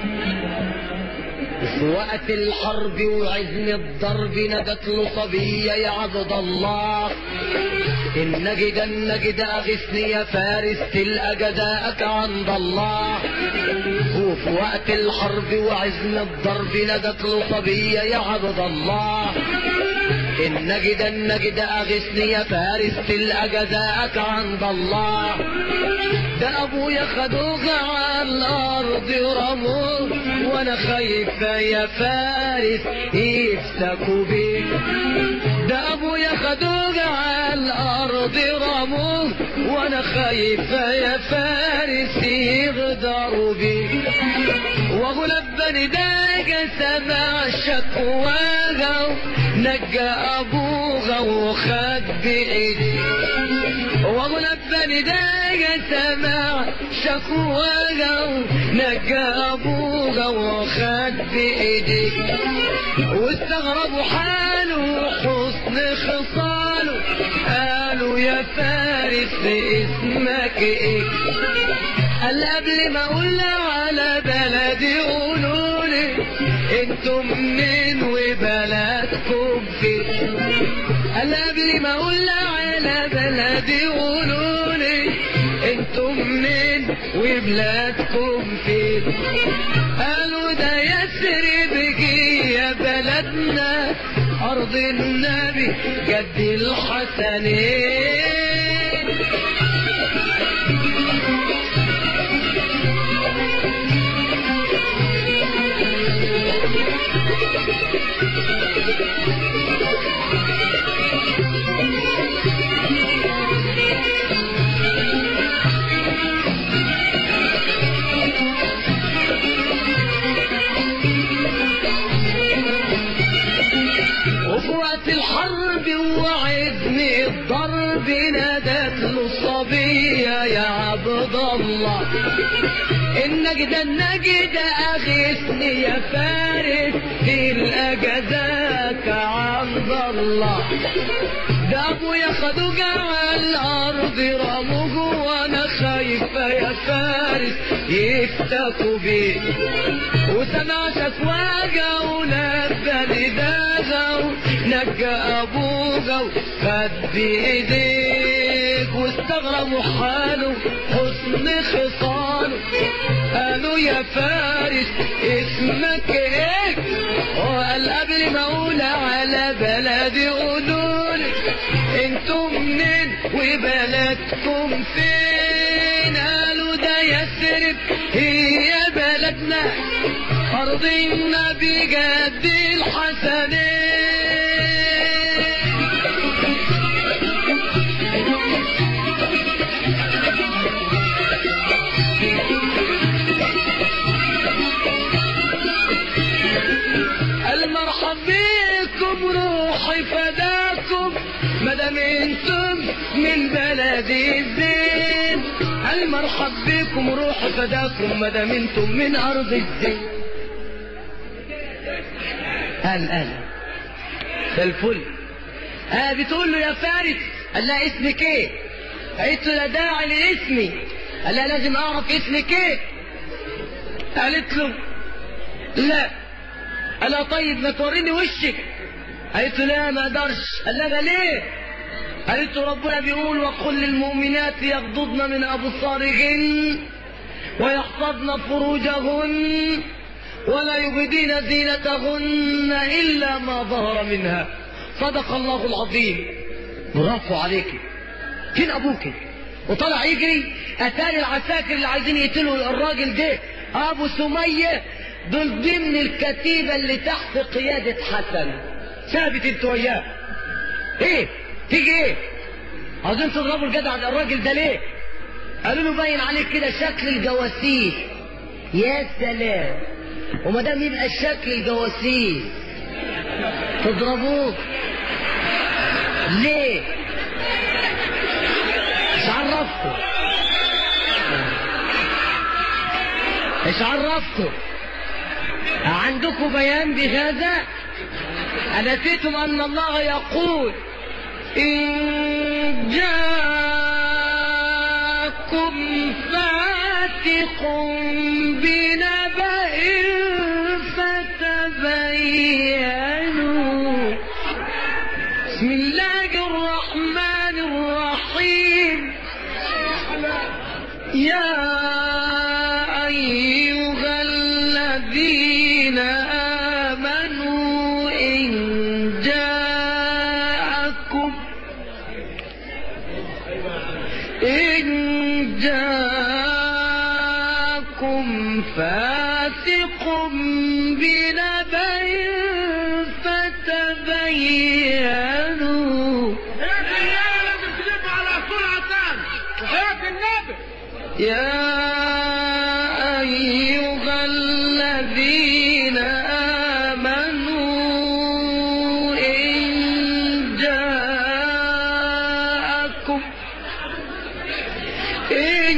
في وقت الحرب وعزم الضرب ندت له صبية يا عبد الله النجد النجد أغثني يا فارس تلقى جزاءك عند الله وفي وقت الحرب وعزم الضرب ندت له صبية يا عبد الله النجد النجد أغثني يا فارس تلقى جزاءك عند الله ده ابويا خدوك على الارض ورموه وانا خايف يا فارس يفتكوا بيك ده ابويا خدوك على الارض رموه وانا خايف يا فارس يغدروا بيك وابو لبني دايق سمع شكواها نجى ابوها وخد بايديه وابو لبني دايق سمع شكواها نجى ابوها وخد بايديه واستغربوا حاله وحسن خصاله قالوا يا فارس اسمك ايه قال قبل ما اقول على بلدي قولوا لي انتم منين وبلدكم فين قال قبل ما اقول على بلدي قولوا لي انتم منين وبلادكم فين قالوا ده يسرب يا بلدنا ارض النبي جد الحسنين وفي وقت الحرب وعدني الضرب نادت له الصبية يا عبد الله النجدة النجدة أغثني يا فارس تلقى جزاك عند الله ده أبويا خدوك على الأرض رموه وأنا خايفة يا فارس يفتكوا بيه وسمع شكواجة ونبى نداغة نجى أبوها وخد بإيديك واستغربوا حاله حسن خصاله قالوا يا فارس اسمك ايه وقال قبل ما اقول على بلدي قولولي انتم منين وبلدكم فين قالوا ده يثرب هي بلدنا ارض النبي جد الحسنين المرحب بكم روحي فداكم مدام انتم من بلدي الزين المرحب بكم روحي فداكم مدام انتم من ارض الزين قال قال ده الفل اه بتقول له يا فارس قال لها اسمك ايه قالت له لا داعي لاسمي قال لها لازم اعرف اسمك ايه قالت له لا قال طيب ما توريني وشك قالت له لا ما اقدرش قال لها ليه قالت له ربنا بيقول وقل للمؤمنات يغضضن من ابصارهن ويحفظن فروجهن ولا يبدين زينتهن الا ما ظهر منها صدق الله العظيم برافو عليك فين ابوك وطلع يجري اتاري العساكر اللي عايزين يقتلوا الراجل ده ابو سميه دول ضمن الكتيبة اللي تحت قيادة حسن ثابت انت وياه ايه تيجي ايه عاوزين تضربوا الجدع الراجل ده ليه قالوا له باين عليك كده شكل الجواسيس يا سلام وما دام يبقى الشكل الجواسيس تضربوه ليه مش عرفتوا مش عرفتوا عندكم بيان بهذا أنسيتم أن الله يقول إن جاءكم فاتق بنبأ جاءكم فاسق بنبأ فتبينوا لازم تجيب على سرعة تاني وحياة النبي يا أيها الذين آمنوا إن جاءكم إن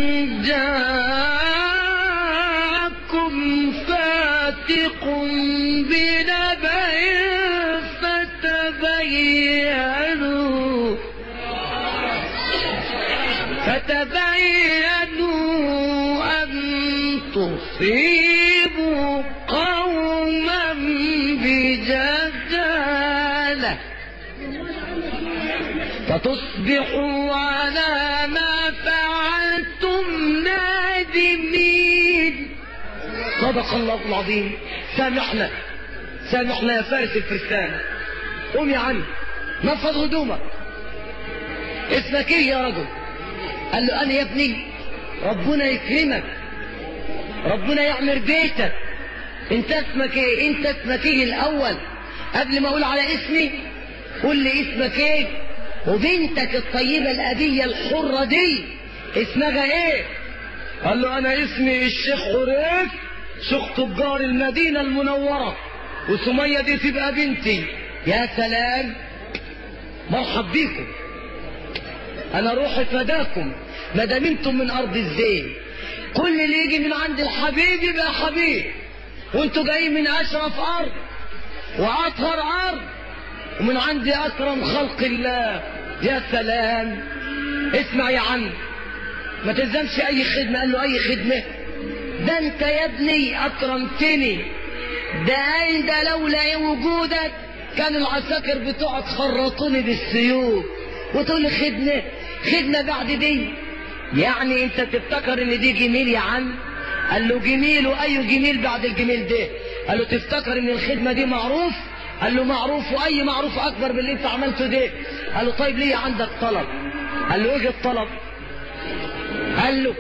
جاءكم فاتق بنبأ فتبينوا فتبينوا أن تصيبوا قوما بجهالة فتصبحوا على ما فعلتم نادمين صدق الله العظيم سامحنا سامحنا يا فارس الفرسان قوم يا عم نفض هدومك اسمك ايه يا رجل قال له انا يا ابني ربنا يكرمك ربنا يعمر بيتك انت اسمك ايه انت اسمك ايه الاول قبل ما اقول على اسمي قول لي اسمك ايه وبنتك الطيبة الأبية الحرة دي اسمها ايه قال له انا اسمي الشيخ عريف شيخ تجار المدينة المنورة وسمية دي تبقى بنتي يا سلام مرحب بيكم انا روحي فداكم ما دام انتم من ارض الزين كل اللي يجي من عند الحبيب يبقى حبيب وانتوا جايين من اشرف ارض واطهر ارض ومن عند اكرم خلق الله يا سلام اسمع يا عم ما تلزمش اي خدمه قال له اي خدمه ده انت يا ابني اكرمتني ده انت لولا وجودك كان العساكر بتوعك خرطوني بالسيوف وتقول لي خدمه خدمه بعد دي يعني انت تفتكر ان دي جميل يا عم قال له جميل واي جميل بعد الجميل ده قال له تفتكر ان الخدمه دي معروف قال له معروف واي معروف اكبر باللي انت عملته ده قال له طيب ليه عندك طلب قال له ايه الطلب قال له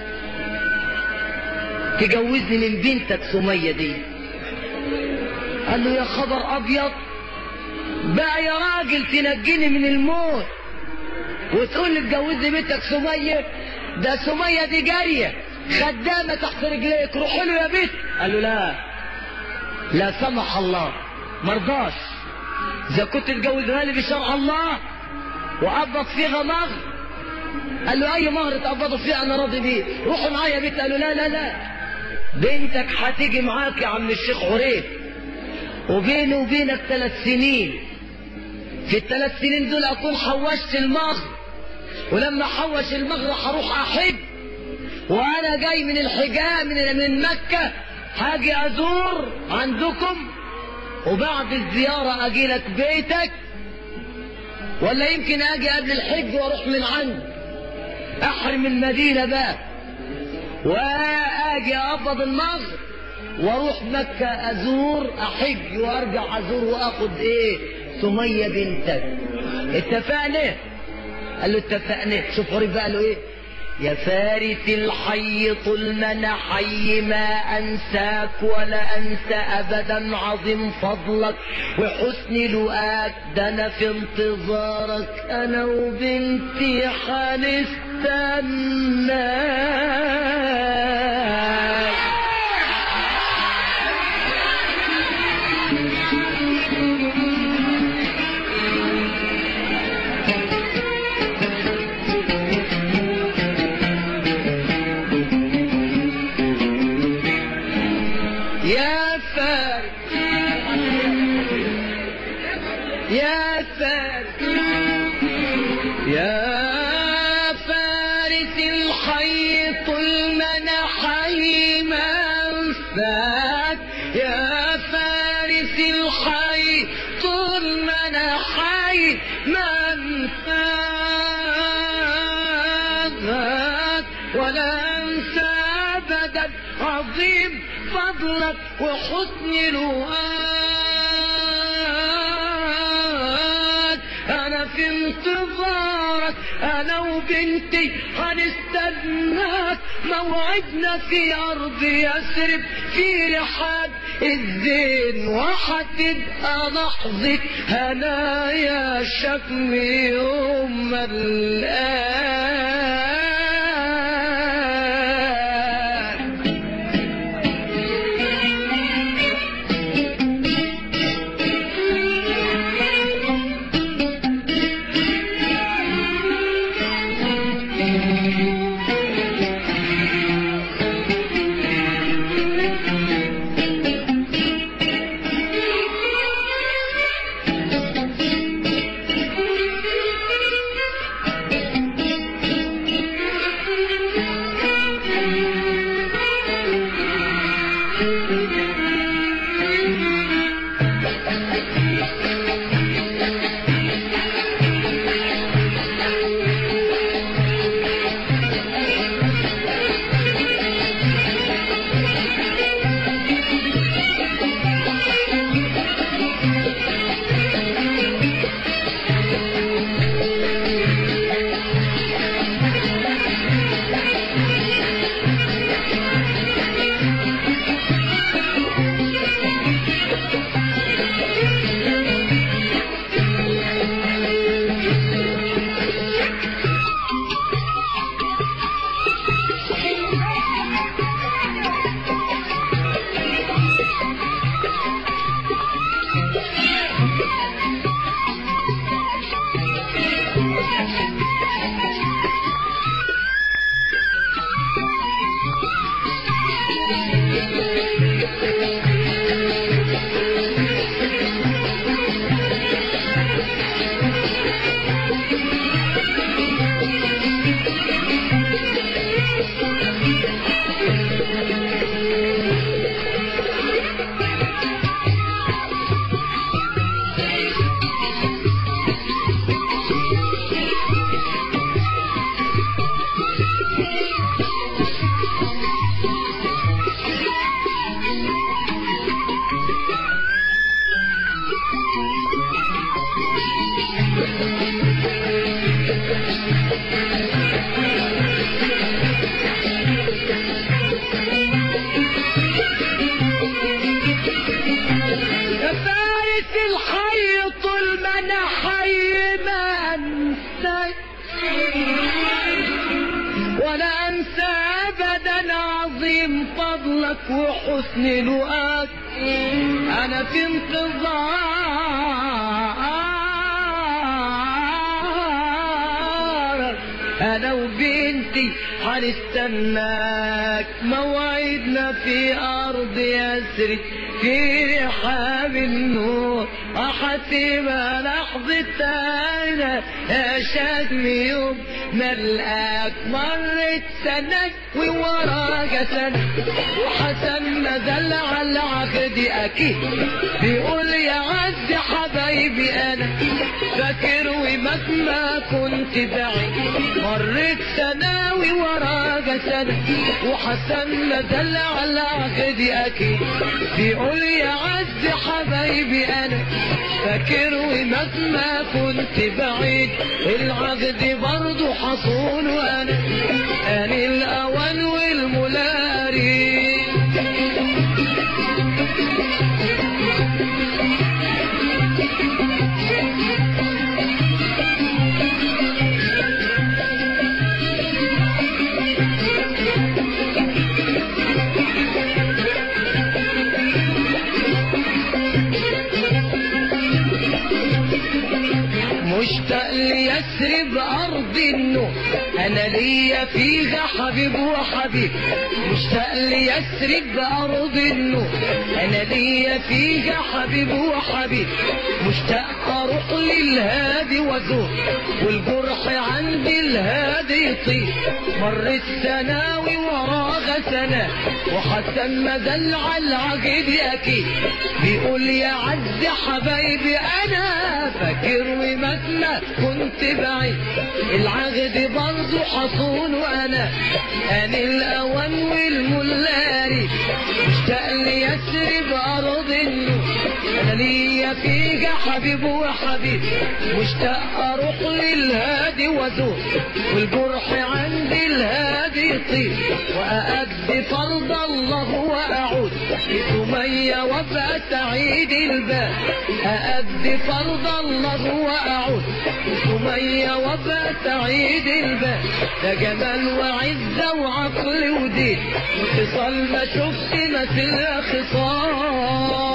تجوزني من بنتك سمية دي قال له يا خبر ابيض بقى يا راجل تنجيني من الموت وتقول لي اتجوزني بنتك سمية ده سمية دي جارية خدامة تحت رجليك روح له يا بنت قال له لا لا سمح الله مرضاش اذا كنت تجوزها لي بشرع الله وقبض فيها مهر قال له اي مهر تقبضوا فيه انا راضي بيه روحوا معايا يا بنت قال له لا لا لا بنتك هتيجي معاك يا عم الشيخ عريف وبيني وبينك ثلاث سنين في الثلاث سنين دول اكون حوشت المهر ولما احوش المهر هروح احج وانا جاي من الحجاز من من مكه هاجي ازور عندكم وبعد الزياره اجي لك بيتك ولا يمكن اجي قبل الحج واروح من عندك احرم المدينه بقى واجي اقبض المهر واروح مكه ازور احج وارجع ازور واخد ايه سميه بنتك اتفقنا قال له اتفقنا شوف قريب بقى له ايه يا فارس الحي طول ما انا حي ما انساك ولا انسى ابدا عظيم فضلك وحسن لقاك ده انا في انتظارك انا وبنتي هنستناك يا فارس يا فارس يا فارس الحي طول ما انا حي ما انساك يا فارس الحي طول ما انا حي ما انساك ولا انسى ابدا عظيم فضلك وحسن لقاك انا في انتظارك انا وبنتي هنستناك موعدنا في ارض يثرب في رحاب الزين وهتبقى لحظة هنايا شكم يوم الآن يا فارس الحي طول ما انا حي ما انساك ولا انسى ابدا عظيم فضلك وحسن لقاك انا في انتظارك انا وبنتي هنستناك موعدنا في ارض يسري في رحاب النور وحتبقى لحظة أنا يا شكم يوم ملقاك مرت سنة ووراك سنة وحسن ما زال على العقد أكيد بيقول يا عز حبايبي أنا فاكر ومهما كنت بعيد مرت سنة ووراك سنة وحسن ما زال على العقد أكيد بيقول يا عز حبايبي أنا فاكر ومهما كنت بعيد العقد برضه حصول وأنا أنا الأوان والملاري مشتاق ليثرب أرض النور أنا ليا فيها حبيب وحبيب مشتاق ليثرب أرض النور أنا ليا فيها حبيب وحبيب مشتاق أروح للهادي وأزور والجرح عندي الهادي يطير مرت سناوي وراها سنة وحتى ما دل على العقيد أكيد بيقول يا عز حبايبي أنا فاكر ومهما كنت بعيد العقد برضه حصون وأنا أنا الأوان والملاري مشتاق ليسرب أرض النور انا ليا فيك حبيب وحبيب مشتاق اروح للهادي وازور والجرح عندي الهادي يطير واادي فرض الله واعود لسمية وابقى سعيد البال اادي فرض الله واعود لسمية وابقى سعيد البال ده جمال وعزة وعقل ودين خصال ما شفت مثل خصال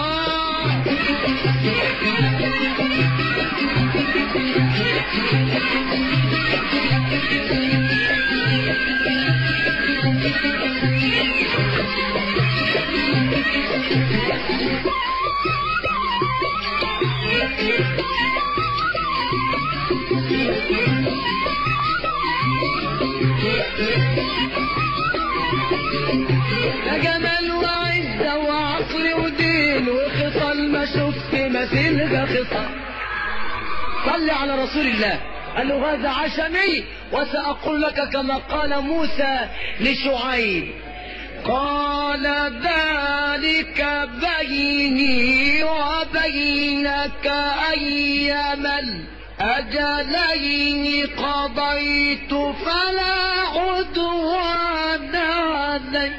ده جمال وعزة وعقل ودين وخصال ما شفت مثلها خصال صل على رسول الله قال له هذا عشمي وسأقول لك كما قال موسى لشعيب قال ذلك بيني وبينك أيما الأجلين قضيت فلا عدوان علي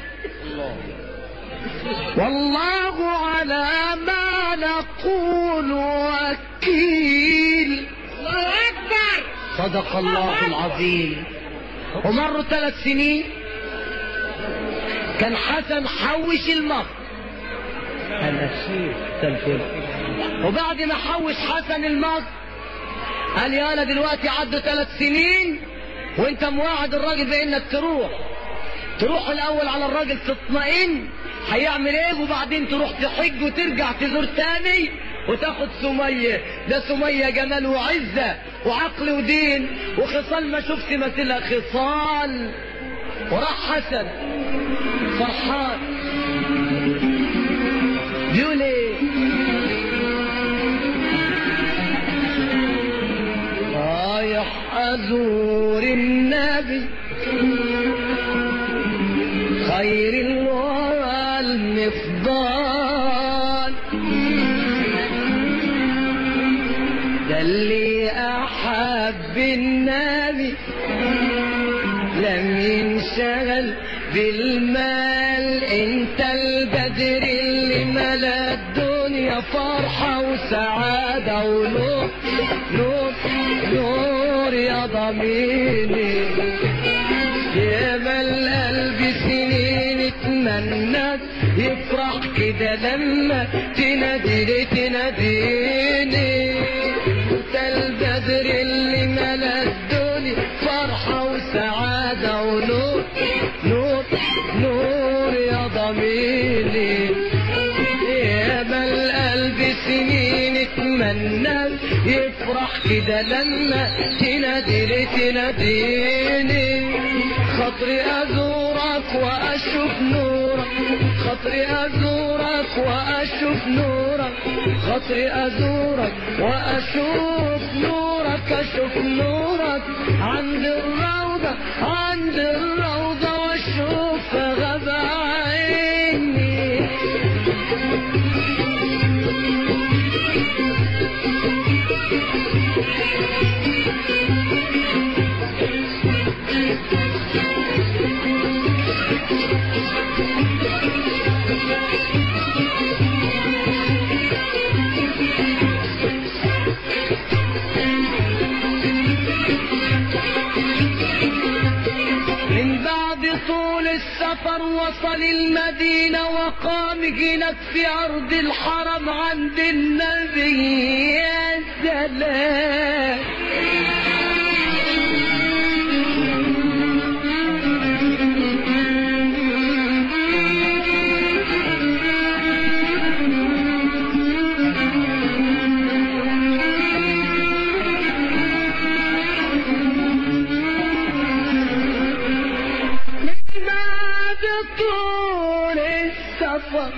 والله على ما نقول وكيل الله اكبر صدق الله العظيم ومروا ثلاث سنين كان حسن حوش المهر انا شيخ تلفون وبعد ما حوش حسن المهر قال يالا دلوقتي عدوا ثلاث سنين وانت مواعد الراجل بانك تروح تروح الاول على الراجل تطمئن هيعمل ايه وبعدين تروح تحج وترجع تزور تاني وتاخد سمية ده سمية جمال وعزة وعقل ودين وخصال ما شفت مثلها خصال وراح حسن فرحان بيقول ايه رايح ازور النبي خير الورى المفضال ده اللي احب النبي لم ينشغل بالمال انت البدر اللي ملا الدنيا فرحة وسعادة ونور نور نور يا ضميري يا مال قلبي سنين اتمنى يفرح كده لما تناديني تناديني انت البدر اللي ملا الدنيا فرحة وسعادة ونور نور نور يا ضميري يا مال قلبي سنين اتمنى يفرح كده لما تناديني تناديني خاطري ازورك واشوف نورك خاطري ازورك واشوف نورك خاطري ازورك واشوف نورك اشوف نورك عند الروضة عند الروضة واشوف غبا عيني من بعد طول السفر وصل المدينة وقام هناك في أرض الحرم عند النبي يا سلام من بعد طول السفر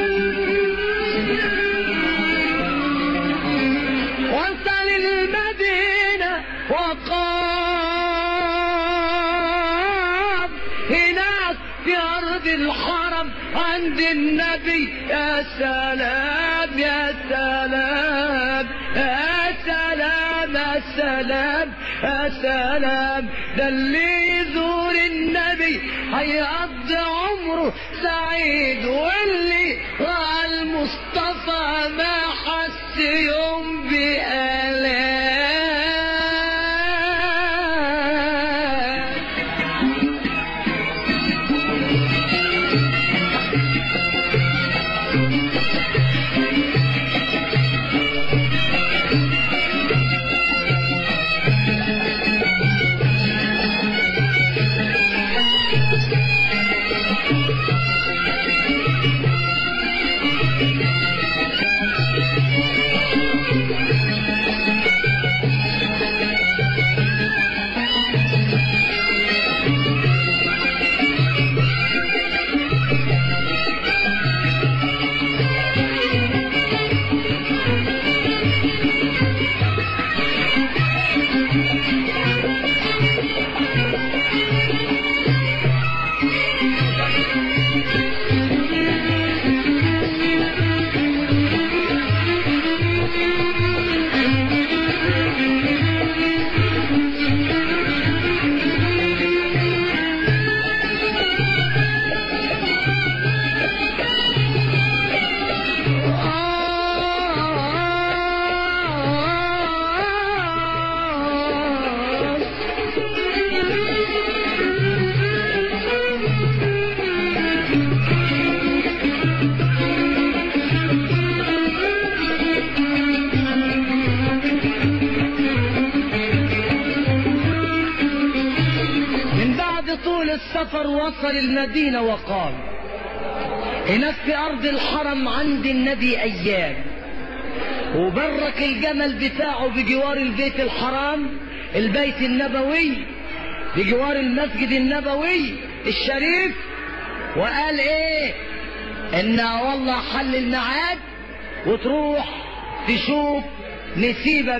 وصل المدينة وقام هناك في أرض أرض الحرم عند النبي يا سلام يا سلام يا سلام يا سلام يا سلام ده اللي يزور النبي هيقضي عمره سعيد واللي رأى المصطفى ما حس يوم بآلام من بعد طول السفر وصل المدينة وقال هناك في أرض الحرم عند النبي أيام وبرك الجمل بتاعه بجوار البيت الحرام البيت النبوي بجوار المسجد النبوي الشريف وقال ايه ان والله حل الميعاد وتروح تشوف نسيبك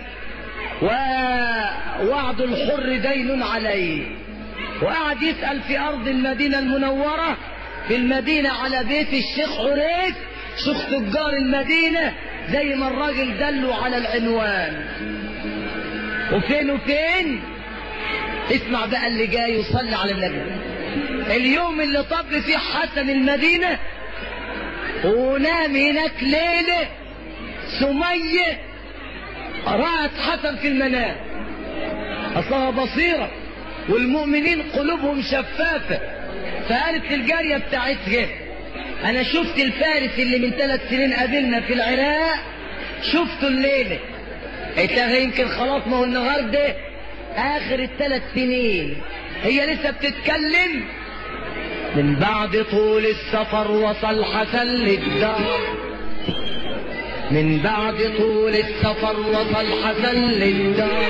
ووعد الحر دين عليه وقعد يسأل في أرض المدينة المنورة في المدينة على بيت الشيخ عريس شيخ تجار المدينة زي ما الراجل دله على العنوان وفين وفين اسمع بقى اللي جاي يصلي على النبي اليوم اللي طب فيه حسن المدينة ونام هناك ليلة سمية رأت حسن في المنام أصلها بصيرة والمؤمنين قلوبهم شفافة فقالت للجارية بتاعتها أنا شفت الفارس اللي من ثلاث سنين قابلنا في العراق شفته الليلة قلت لها يمكن خلاص ما هو النهارده آخر الثلاث سنين هي لسه بتتكلم من بعد طول السفر وصل حسن للدار من بعد طول السفر وصل حسن للدار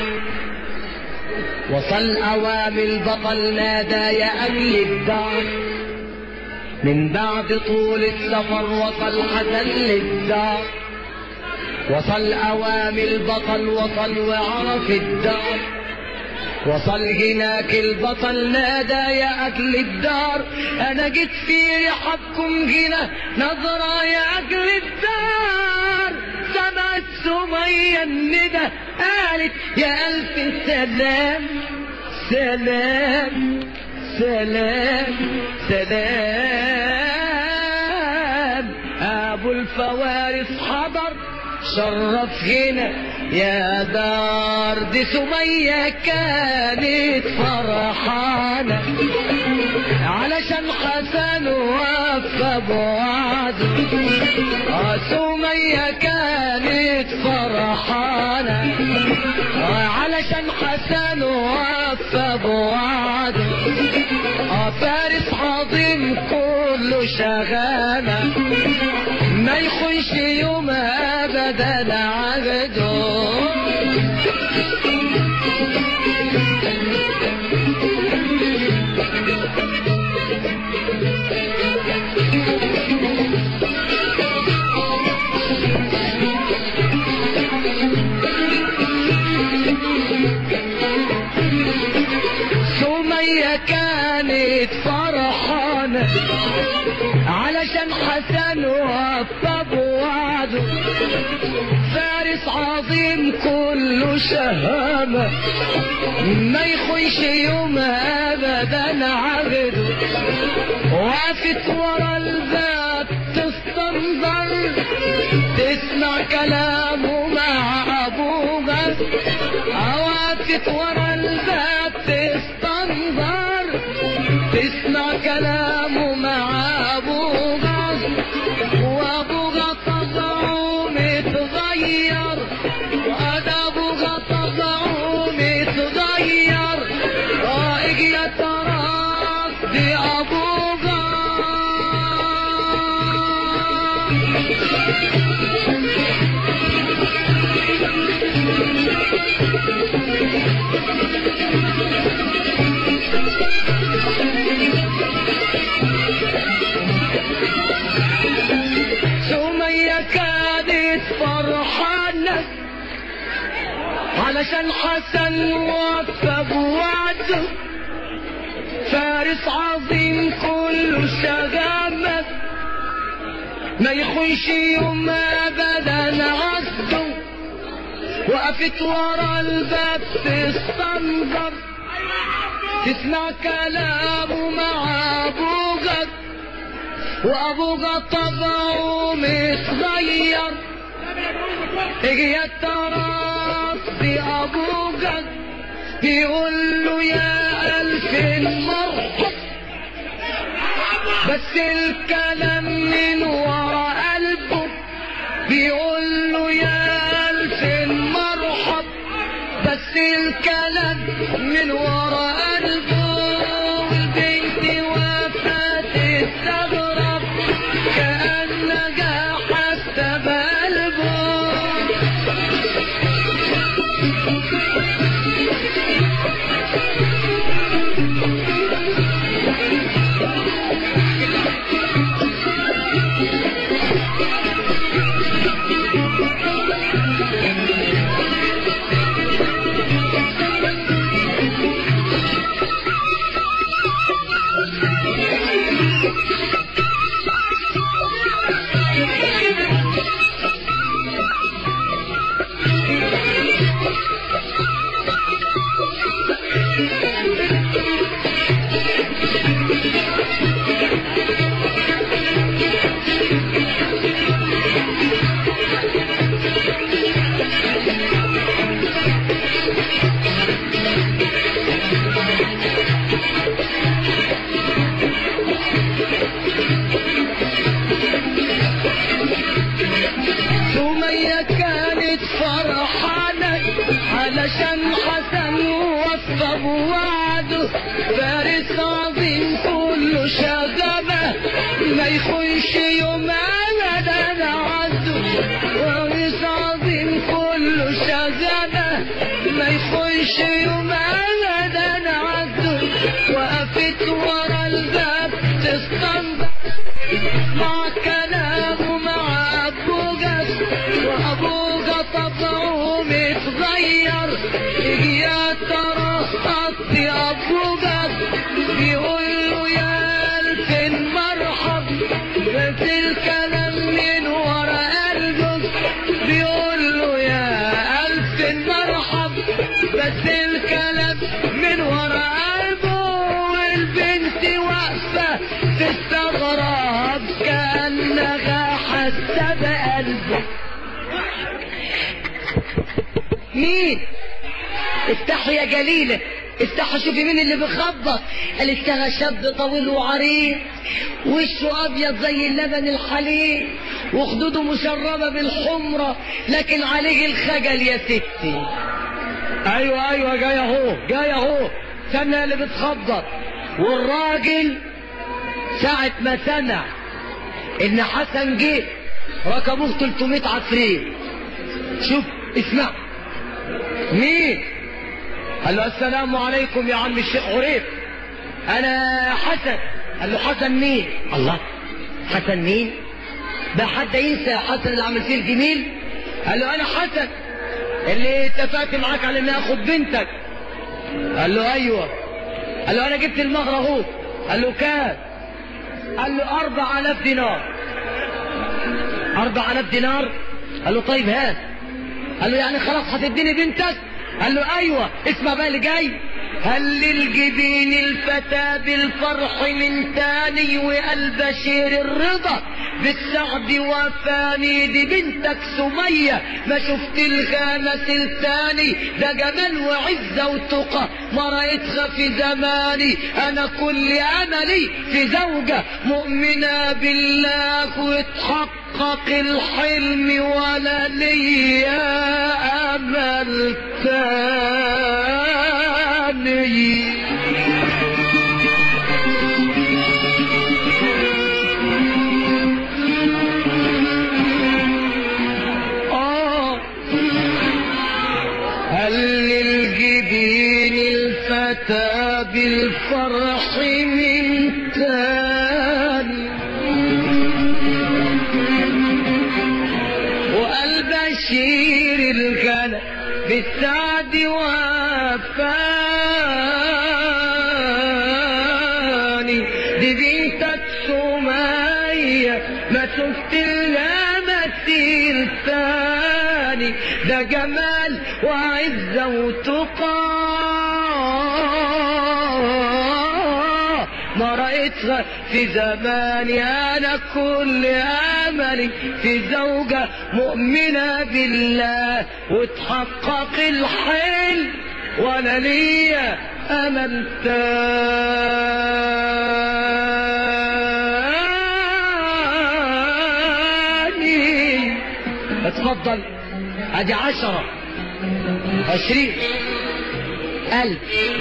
وصل أوامي البطل نادى يا أهل الدار من بعد طول السفر وصل حسن للدار وصل أوامي البطل وصل وعرف الدار وصل هناك البطل نادى يا أكل الدار أنا جيت في رحابكم هنا نظرة يا أكل الدار سمعت سمية الندى قالت يا ألف سلام سلام سلام سلام أبو الفوارس حضر شرف هنا يا دار دي سمية كانت فرحانة علشان حسن وفى بوعده آه سمية كانت فرحانة آه علشان حسن وفى بوعده آه فارس عظيم كله شغالة ما يخش يوم ابدا عهده سمية كانت فرحانة علشان حسن وفى بوعده فارس عظيم كله شهامة ما يخش يوم ابدا عبده وقفت ورا الباب تستنظر تسمع كلامه مع ابوها وقفت ورا الباب تستنظر تسمع كلامه مع ابوها وابوها طبعه متغير وادبوها طبعه متغير رائج يا ترى دي ابوها سمية كانت فرحانة علشان حسن وفى بوعده فارس عظيم كله شغامة ما يخش يوم ابدا عصده وقفت ورا الباب تستنظر تسمع كلامه مع ابوها وابوها طبعه متغير اجي يا ترى في ابوها بيقول له يا الف مرحب بس الكلام من ورا قلبه بيقول له يا الف مرحب بس الكلام من ورا قلبه والبنت وفات تستغرب كأنها حتى بقلبه سمية كانت فرحانة علشان حسن وفى بوعده فارس عظيم كله شغبة ما يخش يوم ابدا عده فارس عظيم كله شغبة ما يخش يوم ابدا عده وقفت ورا الباب تستنظر مع كلامه مع ابوها وابوها طبعه متغير يجي يا ترى قصدي ابوها بيقول له يا الف مرحب بس الكلام من ورا قلبه بيقول له يا الف مرحب بس الكلام من ورا قلبه والبنت واقفه تستغرب كانها حاسه بقلبه مين افتحوا يا جليلة افتحوا شوفي مين اللي بيخبط قالت لها شاب طويل وعريض وشه ابيض زي اللبن الحليب وخدوده مشربة بالحمرة لكن عليه الخجل يا ستي ايوه ايوه جاي اهو جاي اهو استنى اللي بتخبط والراجل ساعة ما سمع ان حسن جه ركبوه 300 عفريت شوف اسمع مين قال له السلام عليكم يا عم الشيخ غريب انا حسن قال له حسن مين الله حسن مين ده حد ينسى حسن اللي عمل فيه الجميل قال له انا حسن اللي اتفقت معاك على اني اخد بنتك قال له ايوه قال له انا جبت المهر اهو قال له كام قال له أربع آلاف دينار أربع آلاف دينار قال له طيب هات قال له يعني خلاص هتديني بنتك قال له أيوة اسمع بقى اللي جاي هل للجبين الفتى بالفرح من تاني وقلب شير الرضا بالسعد وفاني دي بنتك سمية ما شفت الخامس الثاني ده جمال وعزة وتقى ما رأيتها في زماني أنا كل أملي في زوجة مؤمنة بالله وتحقق الحلم ولا ليا أمل تاني آه هل للجبين الفتى بالفرح من تاني وقلب شير الغلا بالسعد وفاني دي بنتك سمية ما شفت لها مثيل ثاني ده جمال وعزة وتقى ما رأيتها في زماني أنا كل أملي في زوجة مؤمنة بالله وتحقق الحلم ولا ليا أمل تاني اتفضل ادي عشرة عشرين ألف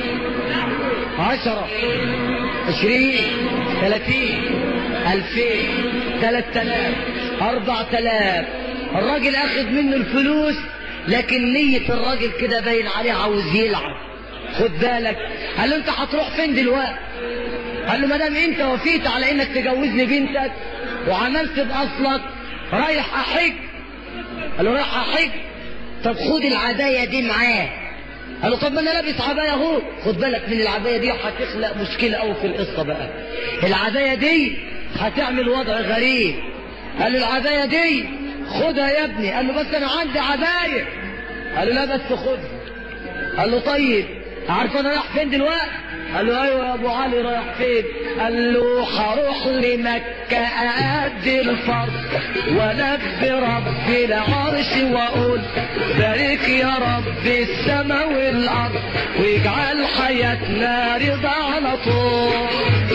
عشرة عشرين ثلاثين ألفين ثلاثة آلاف أربعة آلاف الراجل أخذ منه الفلوس لكن نية الراجل كده باين عليه عاوز يلعب خد بالك قال له انت هتروح فين دلوقتي قال له ما دام انت وفيت على انك تجوزني بنتك وعملت باصلك رايح احج قال له رايح احج طب خد العبايه دي معاه قال له طب ما انا لابس عبايه اهو خد بالك من العبايه دي هتخلق مشكله قوي في القصه بقى العبايه دي هتعمل وضع غريب قال له العبايه دي خدها يا ابني قال له بس انا عندي عبايه قال له لا بس خدها قال له طيب عارف انا رايح فين دلوقتي قال له ايوه يا ابو علي رايح فين قال له هروح لمكة أأدي الفرض ولبي رب العرش وأقول بارك يا رب السماء والأرض واجعل حياتنا رضا على طول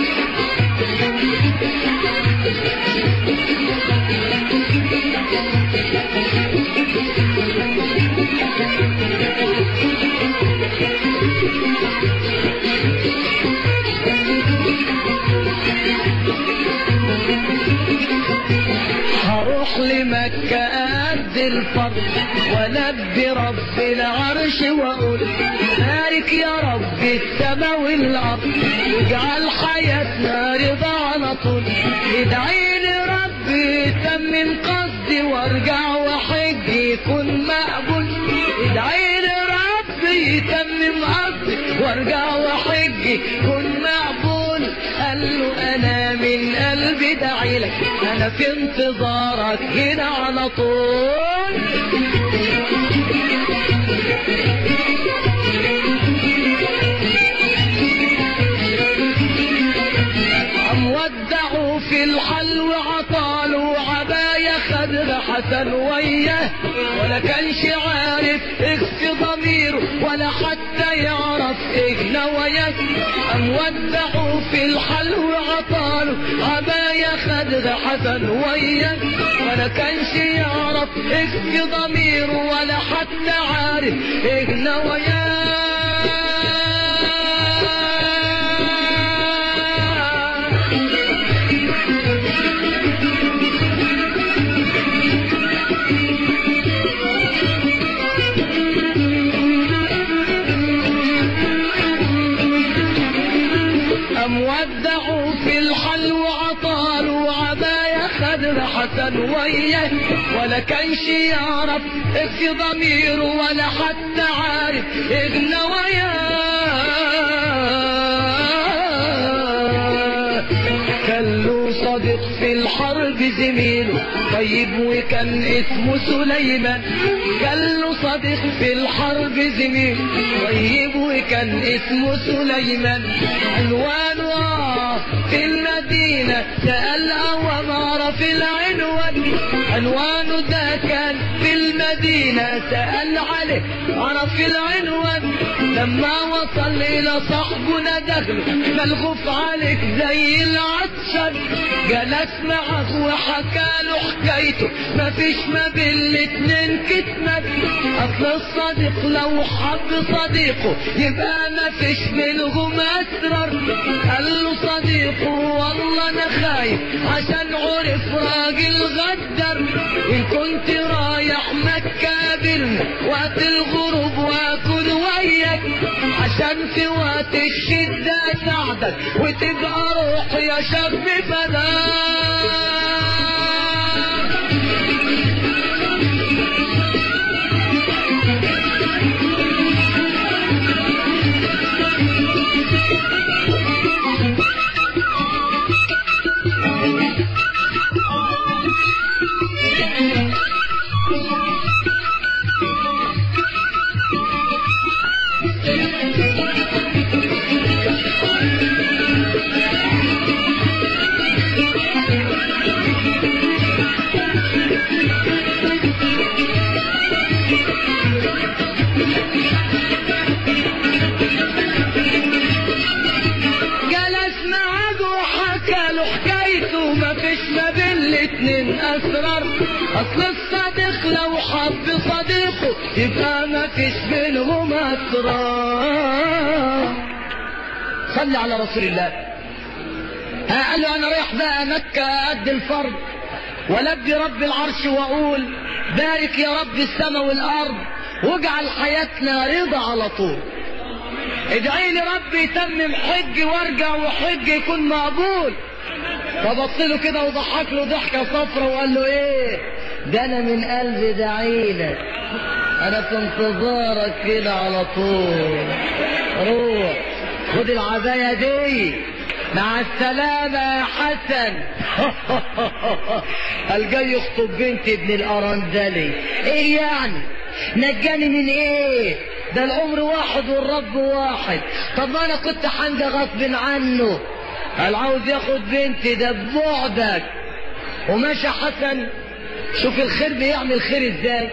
هروح لمكة أدي الفضل ولبي رب العرش وأقول بارك يا رب السماء والأرض واجعل حياتنا رضا على طول ادعي لي ربي يتمم قصدي وارجع وحج يكون مقبول ادعي لي ربي يتمم قصدي وارجع وحج يكون مقبول قال له انا من قلبي داعي لك انا في انتظارك هنا على طول قام ودعوا في الحلو عطاله عباية خد حسن وياه ولا كانش عارف اخفي ضميره ولا حتى يعرف ايه نواياه قام ودعوا في الحلو عطاله عباية خد حسن وياه ولا كانش يعرف اخفي ضميره ولا حتى عارف ايه نواياه أم ودعوا في الحلو عطالوا عباية خد حسن وياه ولا كانش يعرف في ضميره ولا حتى عارف إغنى وياه كلوا في الحرب زميله طيب وكان اسمه سليمان قال له صديق في الحرب زميله طيب وكان اسمه سليمان عنوانه آه في المدينة سأل أوامر في العنوان عنوانه ده كان في المدينة سأل عليه عرف العنوان لما وصل إلى صاحبه ندهله ملغوف عليك زي العطشان جلس معه وحكى له حكايته مفيش ما بين الاتنين كتمة أصل الصديق لو حب صديقه يبقى مفيش بينهم أسرار قال له صديقه والله أنا خايف عشان عرف راجل غدر إن كنت رايح مكة قابلني وقت الغروب واكل وياك عشان في وقت الشدة اساعدك وتبقى روح يا شاب فداك جلس معاه وحكى له حكايته مفيش ما بين الاتنين اسرار اصل الصديق لو حب صديقه يبقى مفيش بينهم اسرار صلي على رسول الله ها قال له انا رايح بقى مكة قد الفرض ولبي رب العرش واقول بارك يا رب السماء والارض واجعل حياتنا رضا على طول ادعي لي ربي يتمم حج وارجع وحج يكون مقبول فبص له كده وضحك له ضحكه صفرة وقال له ايه ده انا من قلبي دعيلك انا في انتظارك كده على طول روح خد العبايه دي مع السلامة يا حسن قال جاي يخطب بنت ابن الأرندلي ايه يعني نجاني من ايه ده العمر واحد والرب واحد طب ما انا كنت حنجة غصب عنه قال عاوز ياخد بنتي ده ببعدك وماشي حسن شوف الخير بيعمل خير ازاي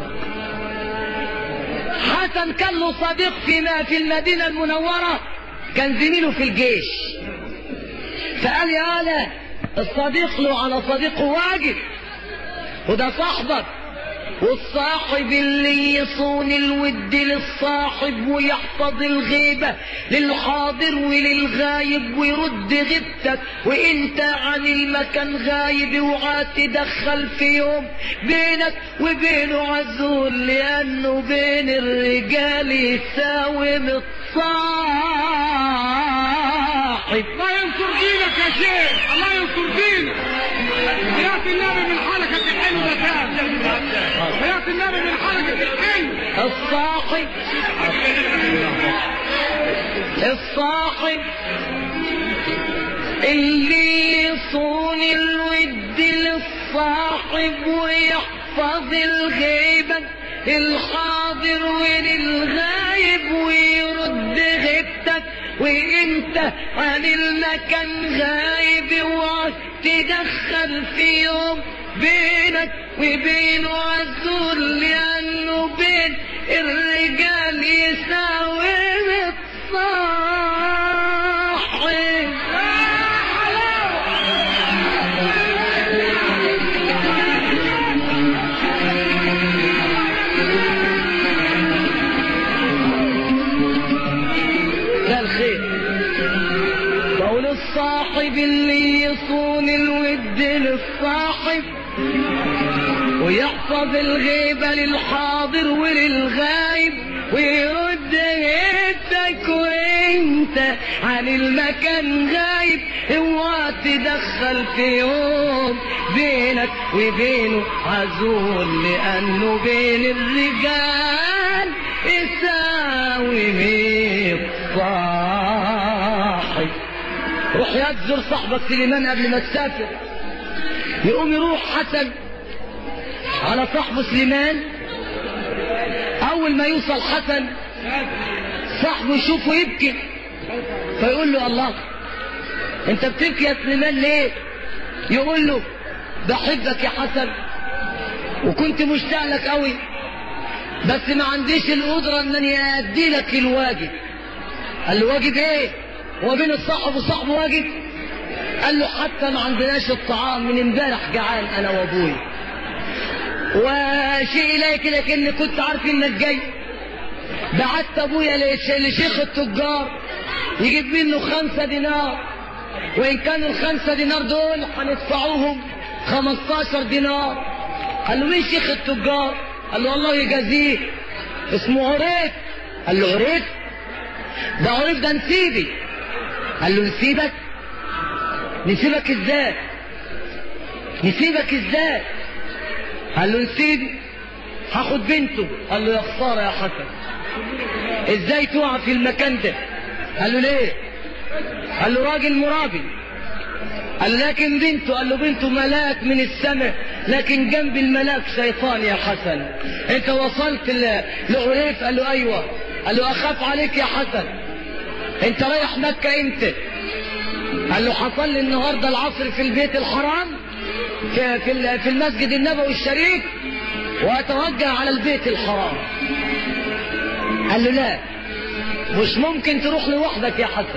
حسن كان له صديق فيما في المدينة المنورة كان زميله في الجيش فقال يا آلة الصديق له على صديقه واجب وده صاحبك والصاحب اللي يصون الود للصاحب ويحفظ الغيبة للحاضر وللغايب ويرد غيبتك وانت عن المكان غايب اوعى تدخل في يوم بينك وبينه عزول لانه بين الرجال يساوي الصاحب الله ينصر دينك يا شيخ الله ينصر دينك حياة النبي من حركة الحلو ده كان حياة النبي من حركة الحلو الصاحب الصاحب اللي يصون الود للصاحب ويحفظ الغيبة الحاضر وللغايب ويرد غيبتك وانت عن المكان غايب اوعى تدخل في يوم بينك وبينه عزول لانه بين الرجال يساوي الصاحب ده الخير قول الصاحب اللي يصون الود للصاحب ويحفظ الغيبة للحاضر وللغايب ويرد غيبتك وانت عن المكان غايب اوعى تدخل في يوم بينك وبينه عزول لانه بين الرجال يساوي مية صاحب روح يا تزور صاحبك سليمان قبل ما تسافر يقوم يروح حسن على صاحبه سليمان اول ما يوصل حسن صاحبه يشوفه يبكي فيقول له الله انت بتبكي يا سليمان ليه يقول له بحبك يا حسن وكنت مشتاق لك قوي بس ما عنديش القدرة انني ادي لك الواجب قال له واجب ايه هو بين الصاحب وصاحبه واجب قال له حتى ما عندناش الطعام من امبارح جعان انا وابوي وشيء اليك لكن كنت عارف انك جاي بعت ابويا لش- لشيخ التجار يجيب منه خمسة دينار وان كانوا الخمسة دينار دول هندفعوهم خمستاشر دينار قال له مين شيخ التجار قال له الله يجازيه اسمه عريف قال له عريف ده عريف ده نسيبي قال له نسيبك نسيبك ازاي نسيبك ازاي قال له نسيبي هاخد بنته قال له يا خساره يا حسن ازاي تقع في المكان ده قال له ليه قال له راجل مرابي قال له لكن بنته قال له بنته ملاك من السماء لكن جنب الملاك شيطان يا حسن انت وصلت ل- لعريف قال له ايوه قال له اخاف عليك يا حسن انت رايح مكة امتى قال له حصل لي النهارده العصر في البيت الحرام في في ال- في المسجد النبوي الشريف واتوجه على البيت الحرام قال له لا مش ممكن تروح لوحدك يا حسن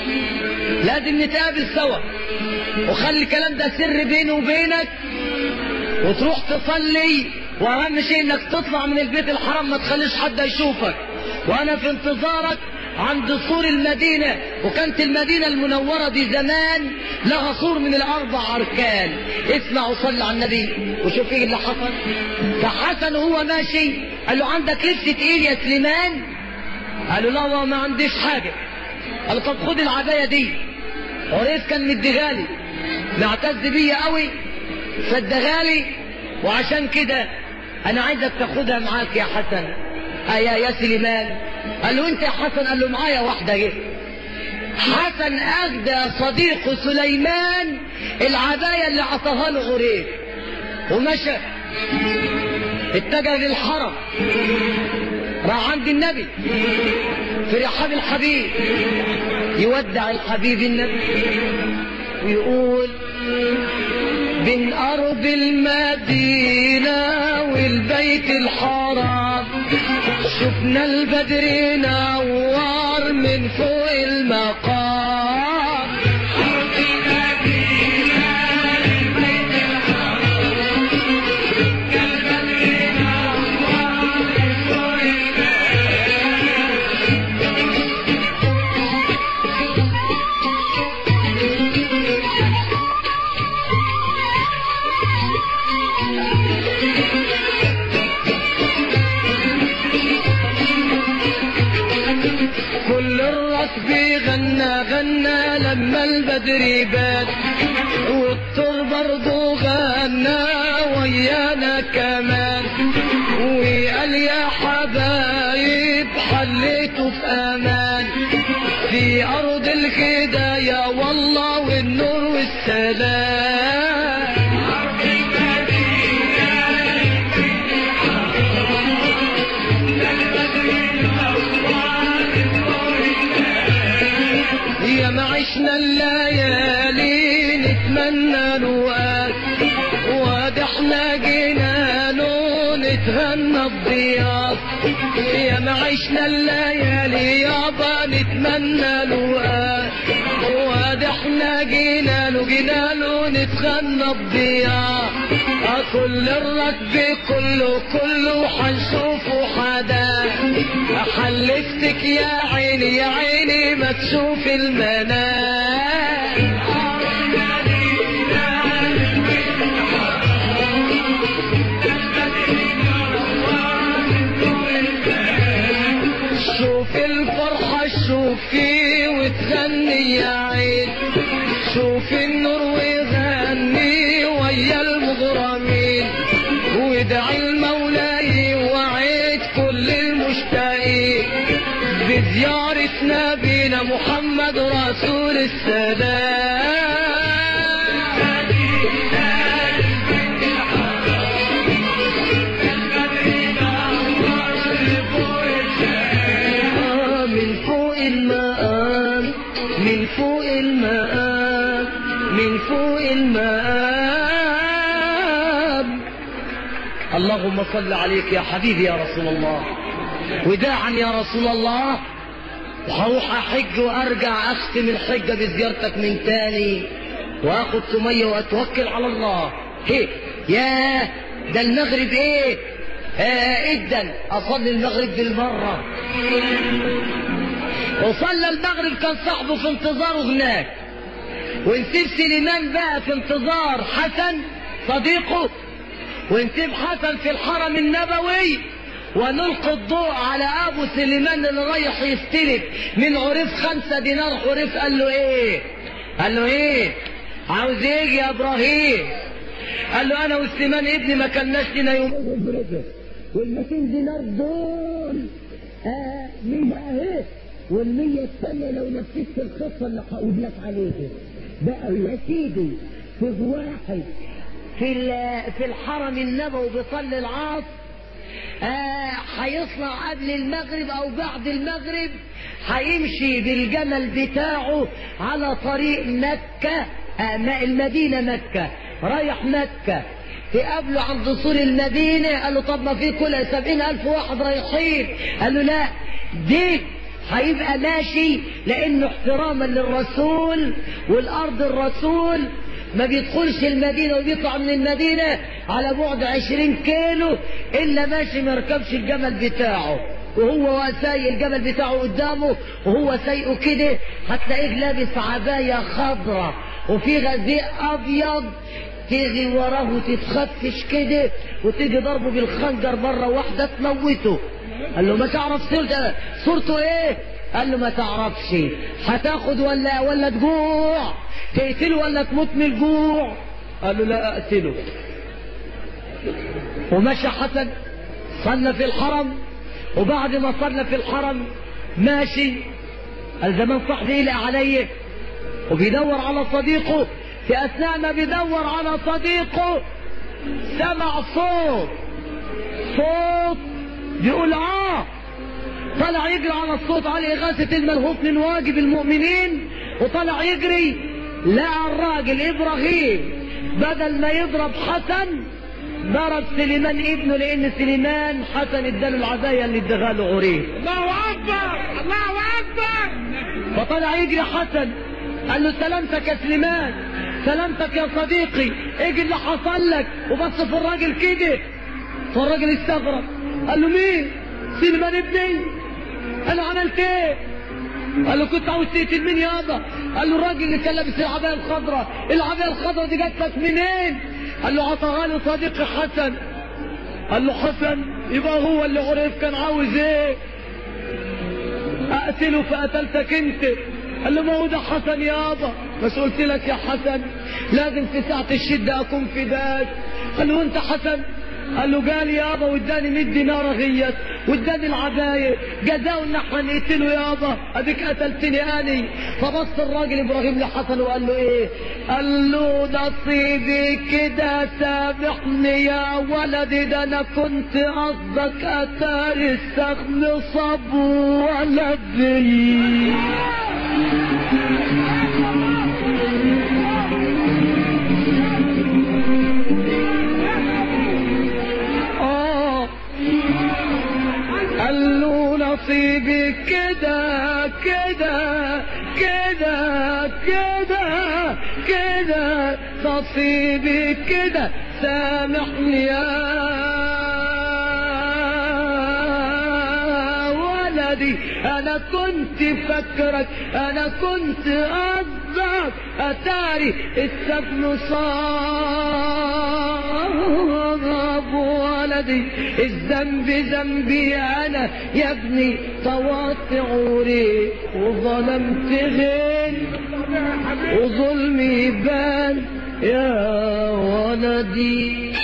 لازم نتقابل سوا وخلي الكلام ده سر بيني وبينك وتروح تصلي واهم شيء انك تطلع من البيت الحرام ما تخليش حد يشوفك وانا في انتظارك عند سور المدينة وكانت المدينة المنورة دي زمان لها سور من الأربع أركان اسمع وصل على النبي وشوف ايه اللي حصل فحسن وهو ماشي قال له عندك لبس تقيل يا سليمان قال له لا والله ما عنديش حاجة قال له طب خد العباية دي عريف كان مديهالي معتز بيا قوي فادهالي وعشان كده انا عايزك تاخدها معاك يا حسن ايا يا سليمان قال له انت يا حسن قال له معايا واحده اهي حسن اهدى صديقه سليمان العبايه اللي عطاها له عريف ومشى اتجه للحرم راح عند النبي في رحاب الحبيب يودع الحبيب النبي ويقول بين أرض المدينة والبيت الحرام شفنا البدر نوار من فوق المقام كل الركب غنى غنى لما البدر بات والطر برضو غنى ويانا كمان وقال يا حبايب حليته في امان في ارض الهدايا والله والنور والسلام يا ما عشنا الليالي نتمنى لقاك وده احنا جينا له نتهنى بضياف يا ما عشنا الليالي يابا نتمنى لقاك وده احنا جينا له جينا له نتغنى بضياف كل الركب كله كله حنشوفه حدا حلفتك يا عيني يا عيني ما تشوف المنام شوف الفرحة شوفي وتغني يا عين شوف النور وغني ويا المغرمين وادعي المولى وعيد كل المشتاقين بزيارة نبينا محمد رسول السلام اللهم صل عليك يا حبيبي يا رسول الله وداعا يا رسول الله وهروح احج وارجع اختم الحجة بزيارتك من تاني واخد سمية واتوكل على الله هي يا ده المغرب ايه آه ادا اصلي المغرب بالمرة وصلى المغرب كان صاحبه في انتظاره هناك ونسيب سليمان بقى في انتظار حسن صديقه ونسيب حسن في الحرم النبوي ونلقي الضوء على ابو سليمان اللي رايح يستلف من عريف خمسة دينار عريف قال له ايه قال له ايه عاوز ايه يا ابراهيم قال له انا وسليمان ابني ما كلناش لنا يوم والمتين دينار دول آه مية اهي والمية الثانية لو نفذت الخطة اللي هقول لك عليها بقى يا سيدي في واحد في في الحرم النبوي بيصلي العصر هيطلع آه قبل المغرب او بعد المغرب هيمشي بالجمل بتاعه على طريق مكة آه المدينة مكة رايح مكة تقابله عند دخول المدينة قال له طب ما في كل سبعين ألف واحد رايحين قال له لا دي هيبقى ماشي لأنه احتراما للرسول والأرض الرسول ما بيدخلش المدينة وبيطلع من المدينة على بعد عشرين كيلو إلا ماشي ما يركبش الجمل بتاعه وهو سايق الجمل بتاعه قدامه وهو سايقه كده هتلاقيه لابس عباية خضراء وفي غزيء أبيض تيجي وراه وتتخفش كده وتيجي ضربه بالخنجر مرة واحدة تموته قال له ما تعرف صورته صورته ايه قال له ما تعرفش هتاخد ولا ولا تجوع تقتله ولا تموت من الجوع قال له لا اقتله ومشى حسن صلى في الحرم وبعد ما صلى في الحرم ماشي قال زمان صاحبي يقلق عليا وبيدور على صديقه في اثناء ما بيدور على صديقه سمع صوت صوت بيقول اه طلع يجري على الصوت على إغاثة الملهوف من واجب المؤمنين وطلع يجري لقى الراجل إبراهيم بدل ما يضرب حسن ضرب سليمان ابنه لأن سليمان حسن اداله العزايا اللي اداها له عريف الله أكبر الله أكبر فطلع يجري حسن قال له سلامتك يا سليمان سلامتك يا صديقي ايه اللي حصل لك وبص في الراجل كده فالراجل استغرب قال له مين سليمان ابني انا عملت ايه قال له كنت عاوز تقتل مين يابا قال له الراجل اللي كان لابس العبايه الخضراء العبايه الخضراء دي جات لك منين قال له عطاها لي صديقي حسن قال له حسن يبقى هو اللي عرف كان عاوز ايه اقتله فقتلتك انت قال له ما هو ده حسن يابا بس قلت لك يا حسن لازم في ساعة الشدة أكون فداك قال له أنت حسن قال له قال يابا واداني 100 دينار غيت واداني العباية جزاء ان احنا نقتله يابا اديك قتلتني اني فبص الراجل ابراهيم لحسن وقال له ايه قال له نصيبي كده سامحني يا ولدي ده انا كنت قصدك اتاري السخن صب ولدي آه قال له نصيبي كده كده كده كده كده نصيبي كده سامحني يا ولدي انا كنت فكرك انا كنت قصدك اتاري السجن صاب ولدي الذنب ذنبي انا يا ابني طوعت عوري وظلمت غيري وظلمي بان يا ولدي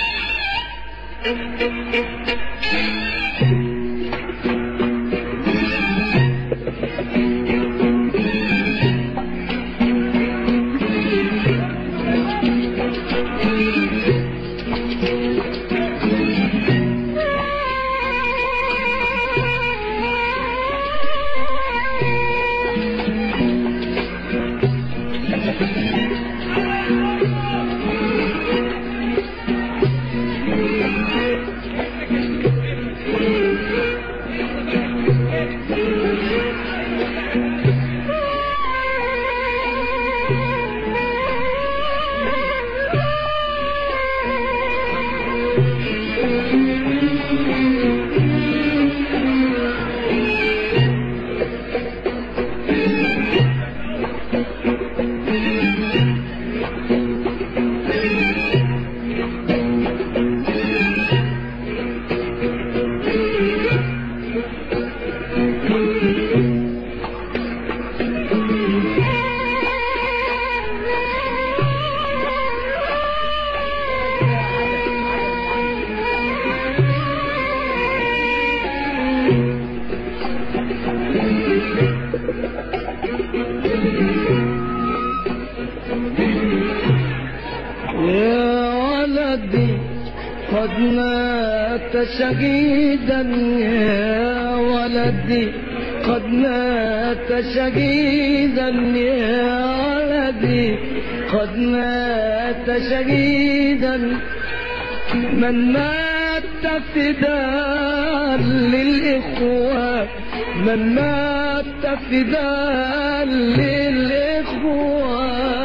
ولدي قد مات شهيدا يا ولدي قد مات شهيدا يا ولدي قد مات شهيدا من مات فداء للإخوة من مات فداء للإخوة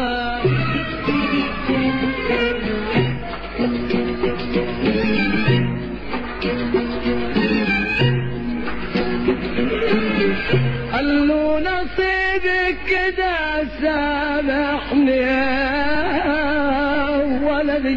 قال له نصيبك كده سامحني يا ولدي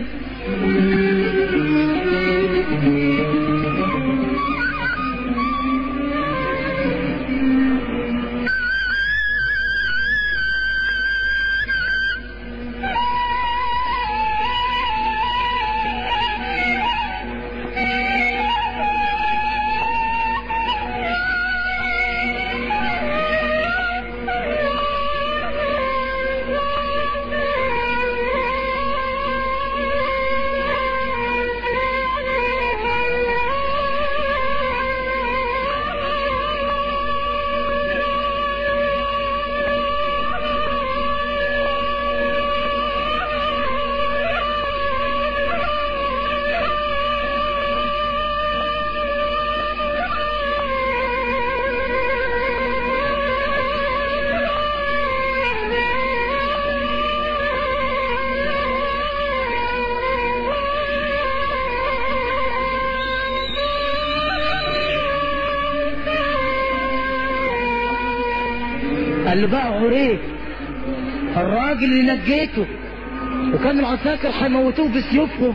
قال له بقى عريف الراجل اللي نجيته وكان العساكر هيموتوه بسيوفهم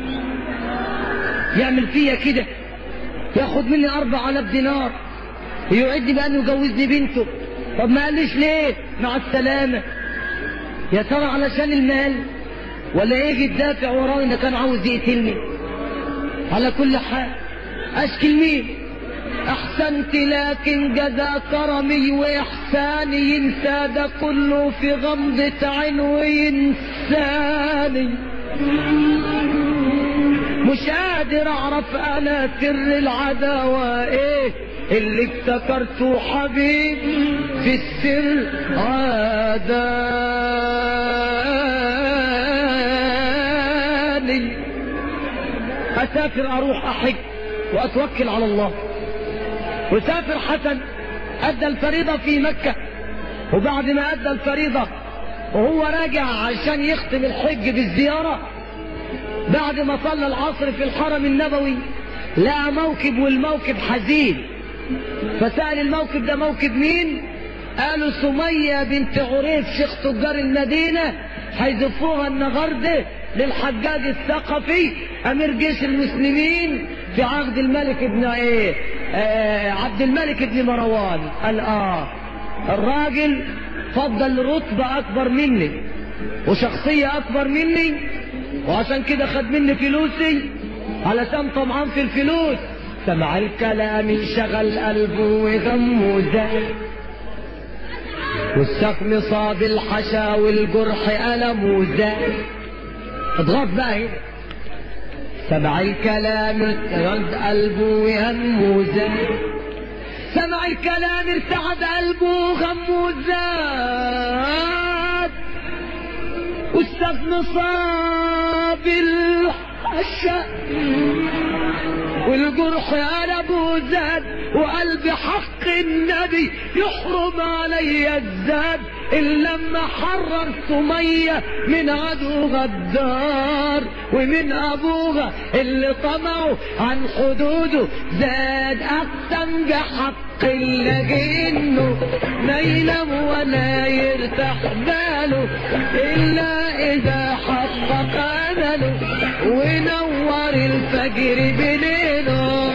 يعمل فيا كده ياخد مني أربع آلاف دينار ويوعدني بأنه يجوزني بنته طب ما قاليش ليه مع السلامة يا ترى علشان المال ولا يجي يدافع وراي إن كان عاوز يقتلني على كل حال أشكي مين أحسنت لكن جزا كرمي وإحساني ينسى ده كله في غمضة عين وينساني مش قادر أعرف أنا سر العداوة إيه اللي افتكرته حبيبي في السر عاداني أسافر أروح أحج وأتوكل على الله وسافر حسن أدى الفريضة في مكة وبعد ما أدى الفريضة وهو راجع عشان يختم الحج بالزيارة بعد ما صلى العصر في الحرم النبوي لقى موكب والموكب حزين فسأل الموكب ده موكب مين قالوا سمية بنت عريف شيخ تجار المدينة هيزفوها النهارده للحجاج الثقفي امير جيش المسلمين في عهد الملك ابن ايه آه عبد الملك ابن مروان قال اه الراجل فضل رتبة اكبر مني وشخصية اكبر مني وعشان كده خد مني فلوسي علشان طمعان في الفلوس سمع الكلام انشغل قلبه وغمه زاد والسقم صاد الحشا والجرح ألم زاد اضغط بقى هنا سمع الكلام ارتعد قلبه وهمه زاد سمع الكلام ارتعد قلبه وغمه زاد والسقم صاب الحشا والجرح قلبه زاد وقلب حق النبي يحرم علي الزاد إلا لما حرر سمية من عدو غدار ومن أبوها اللي طمعه عن حدوده زاد أقسم بحق اللي جنه ما ينام ولا يرتاح باله إلا إذا حقق أمله ونور الفجر بليله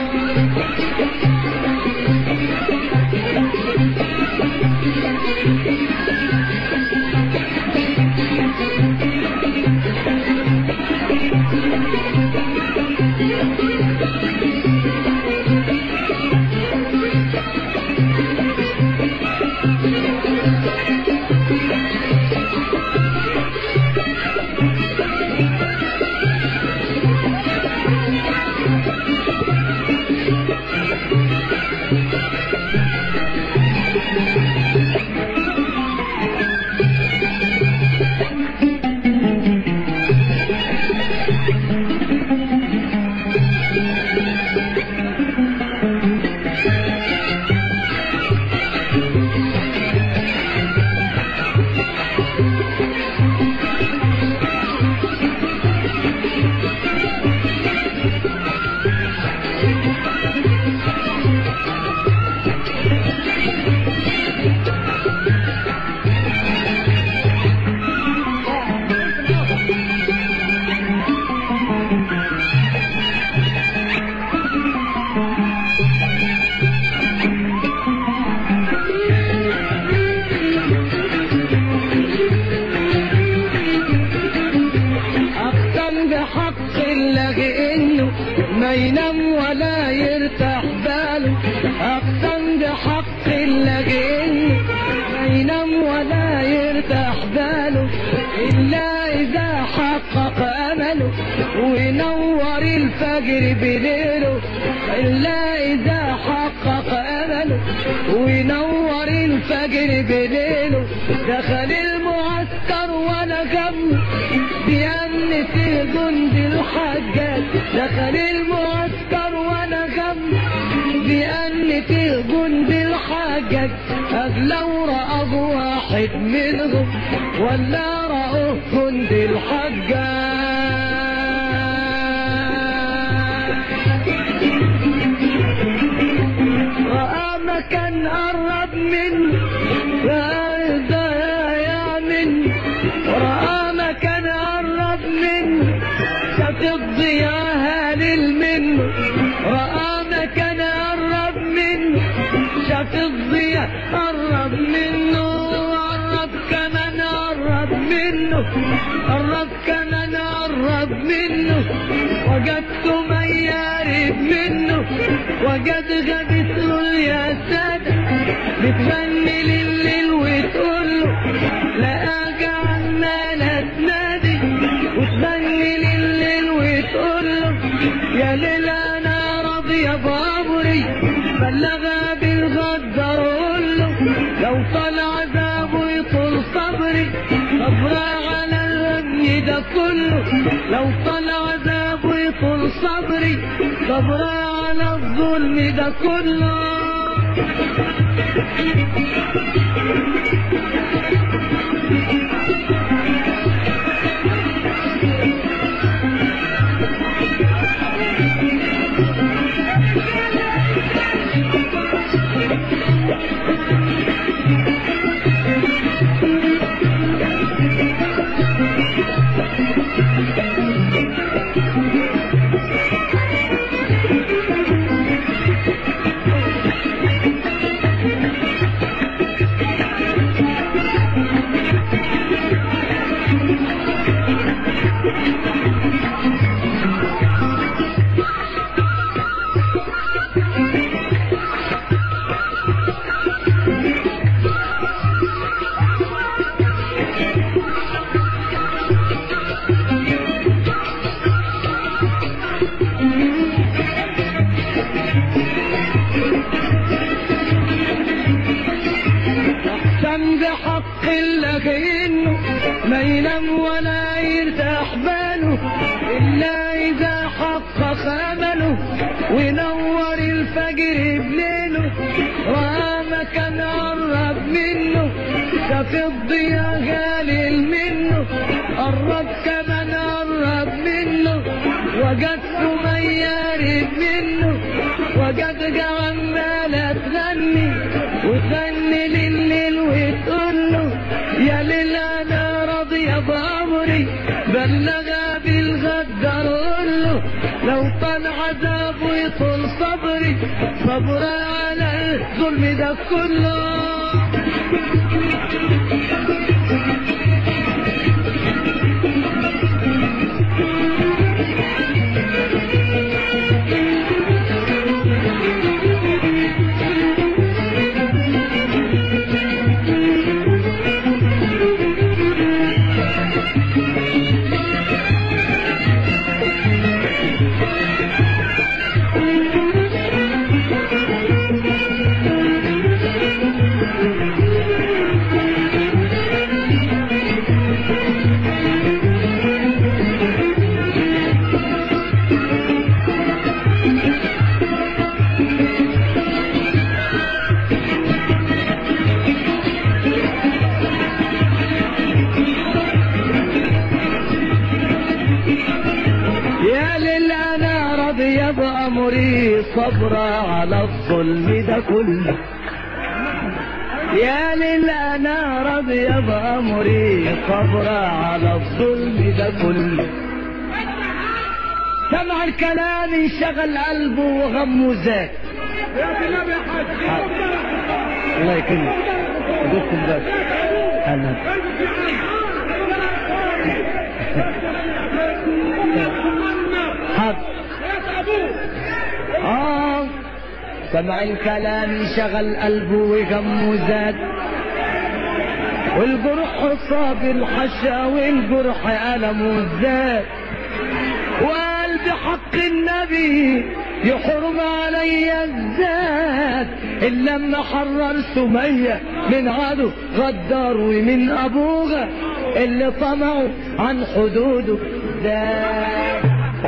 حق الله انه ما ينام ولا يرتاح باله اقسم بحق الله انه ما ينام ولا يرتاح باله الا اذا حقق امله وينور الفجر بليله الا اذا حقق امله وينور الفجر بليله دخل المعسكر وانا جنبه بيمنة جند الحجاج دخل المعسكر وانا جنبه بأنة جند الحجاج لو رأه واحد منهم ولا رأوه جند الحجاج رأى مكان قرب منه فإذا يا من رأى مكان قرب منه شاف الضياء هالل منه رأى مكان قرب منه شاف الضياء قرب منه قرب كمان قرب منه قرب كمان قرب منه وجدت من يقرب منه وجد غابت له يا سادة بتغني لليل وتقول له لا اجي عمالة تنادي وتغني لليل وتقول له يا ليل انا راضية بأمري بلغها بالغدر قول له لو طال عذابه يطول صبري صبر على الهم ده كله لو طال عذابه يطول صبري صبر على الظلم ده كله اقسم بحق الله انه ما ينام ولا يرتاح باله الا اذا حقق امله وينور الفجر بليله راى مكان قرب منه شاف الضياء غالي منه قرب كمان قرب منه وجدت من يقرب منه وجد عمالة تغني وتغني لليل وتقول له يا ليل انا راضية بأمري بلغها بالغدر قول له لو طال عذابه يطول صبري صبر على الظلم ده كله يا ليل انا راضية بأمري صبرا على الظلم ده كله يا ليل انا راضية بأمري صبرا على الظلم ده كله سمع الكلام انشغل قلبه وغمه زاد يا النبي يا حاج الله يكرمك ادوكم بس انا البس يا عم سمع الكلام شغل قلبه وغمه زاد والجرح صاب الحشا والجرح ألمه زاد وقال بحق النبي يحرم علي الزاد إلا لما حرر سمية من عدو غدار ومن أبوها اللي طمعوا عن حدوده زاد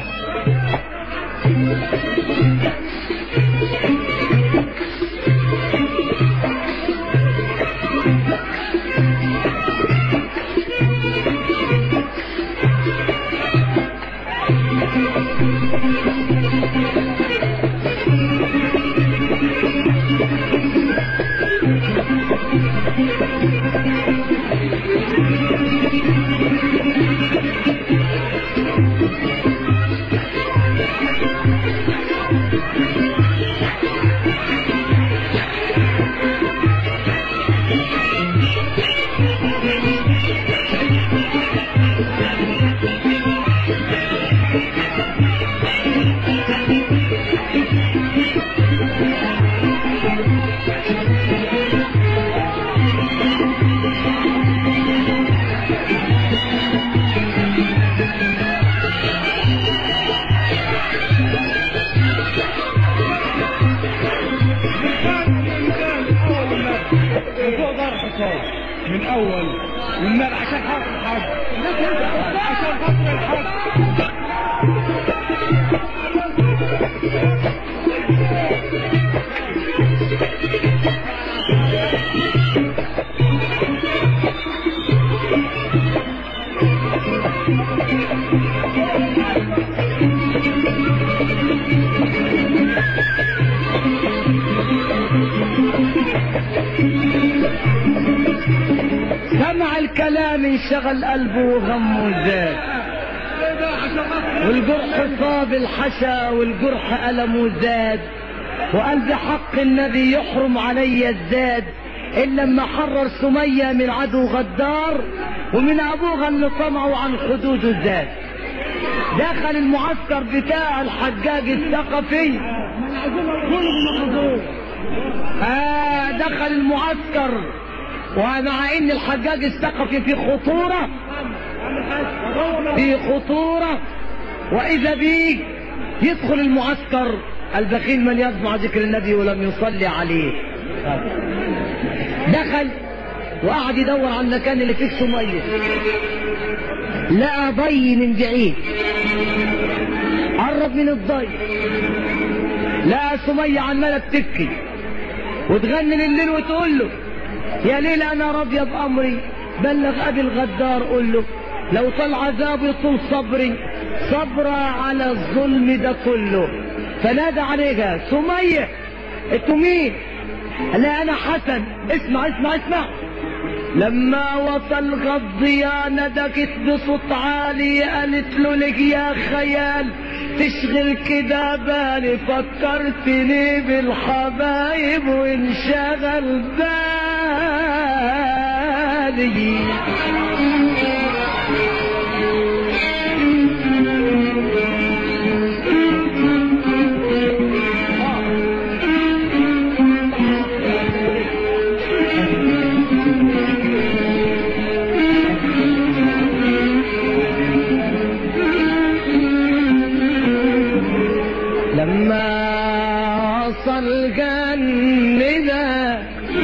من اول والنار عشان خاطر الحج عشان خاطر الحج سمع الكلام انشغل قلبه وغمه زاد والجرح صاب الحشا والجرح ألمه زاد وقال بحق النبي يحرم علي الزاد إلا لما حرر سمية من عدو غدار ومن أبوها اللي طمعوا عن حدود الزاد دخل المعسكر بتاع الحجاج الثقفي آه دخل المعسكر ومع ان الحجاج الثقفي في خطورة في خطورة واذا بيه يدخل المعسكر البخيل من يسمع ذكر النبي ولم يصلي عليه دخل وقعد يدور على المكان اللي فيه سمية لقى ضي من بعيد قرب من الضي لقى سمية عمالة بتبكي وتغني لليل وتقول له يا ليل انا راضية بامري بلغ ابي الغدار قول له لو طال عذابي طول صبري صبر على الظلم ده كله فنادى عليها سمية انتوا مين لا انا حسن اسمع اسمع اسمع لما وصل غضيا ندكت بصوت عالي قالت له لك يا خيال تشغل كده بالي فكرتني بالحبايب وانشغل بالي لما وصل جنة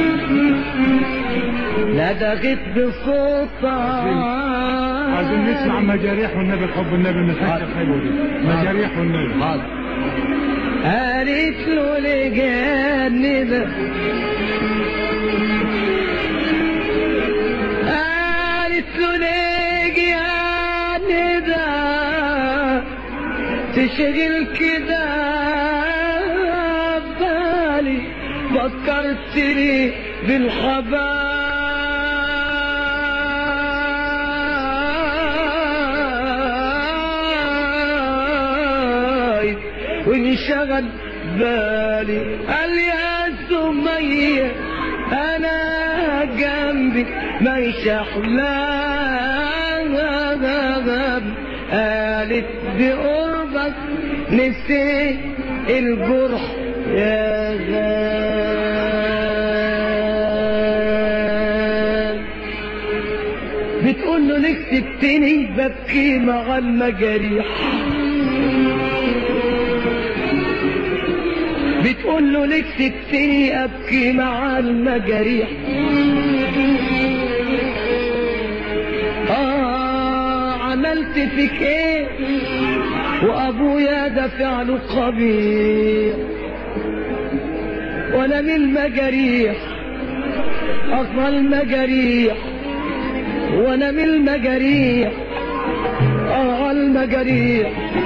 ندغت بصوتها عايزين نسمع مجاريح والنبي حب النبي من الحته الحلوه دي مجاريح والنبي حاضر قالت له لجنة قالت له ليجي يا ندى تشغل كده بالي فكرتني بالحبايب وانشغل بالي قال يا سمية انا جنبك مش احلام قالت بقربك نسيت الجرح يا غال بتقول له ليه سبتني ببكي مع المجاريح بتقول له ليه سبتني ابكي مع المجاريح آه عملت فيك ايه وابويا ده فعله قبيح وانا من المجاريح اصل المجاريح وانا من المجاريح اه المجاريح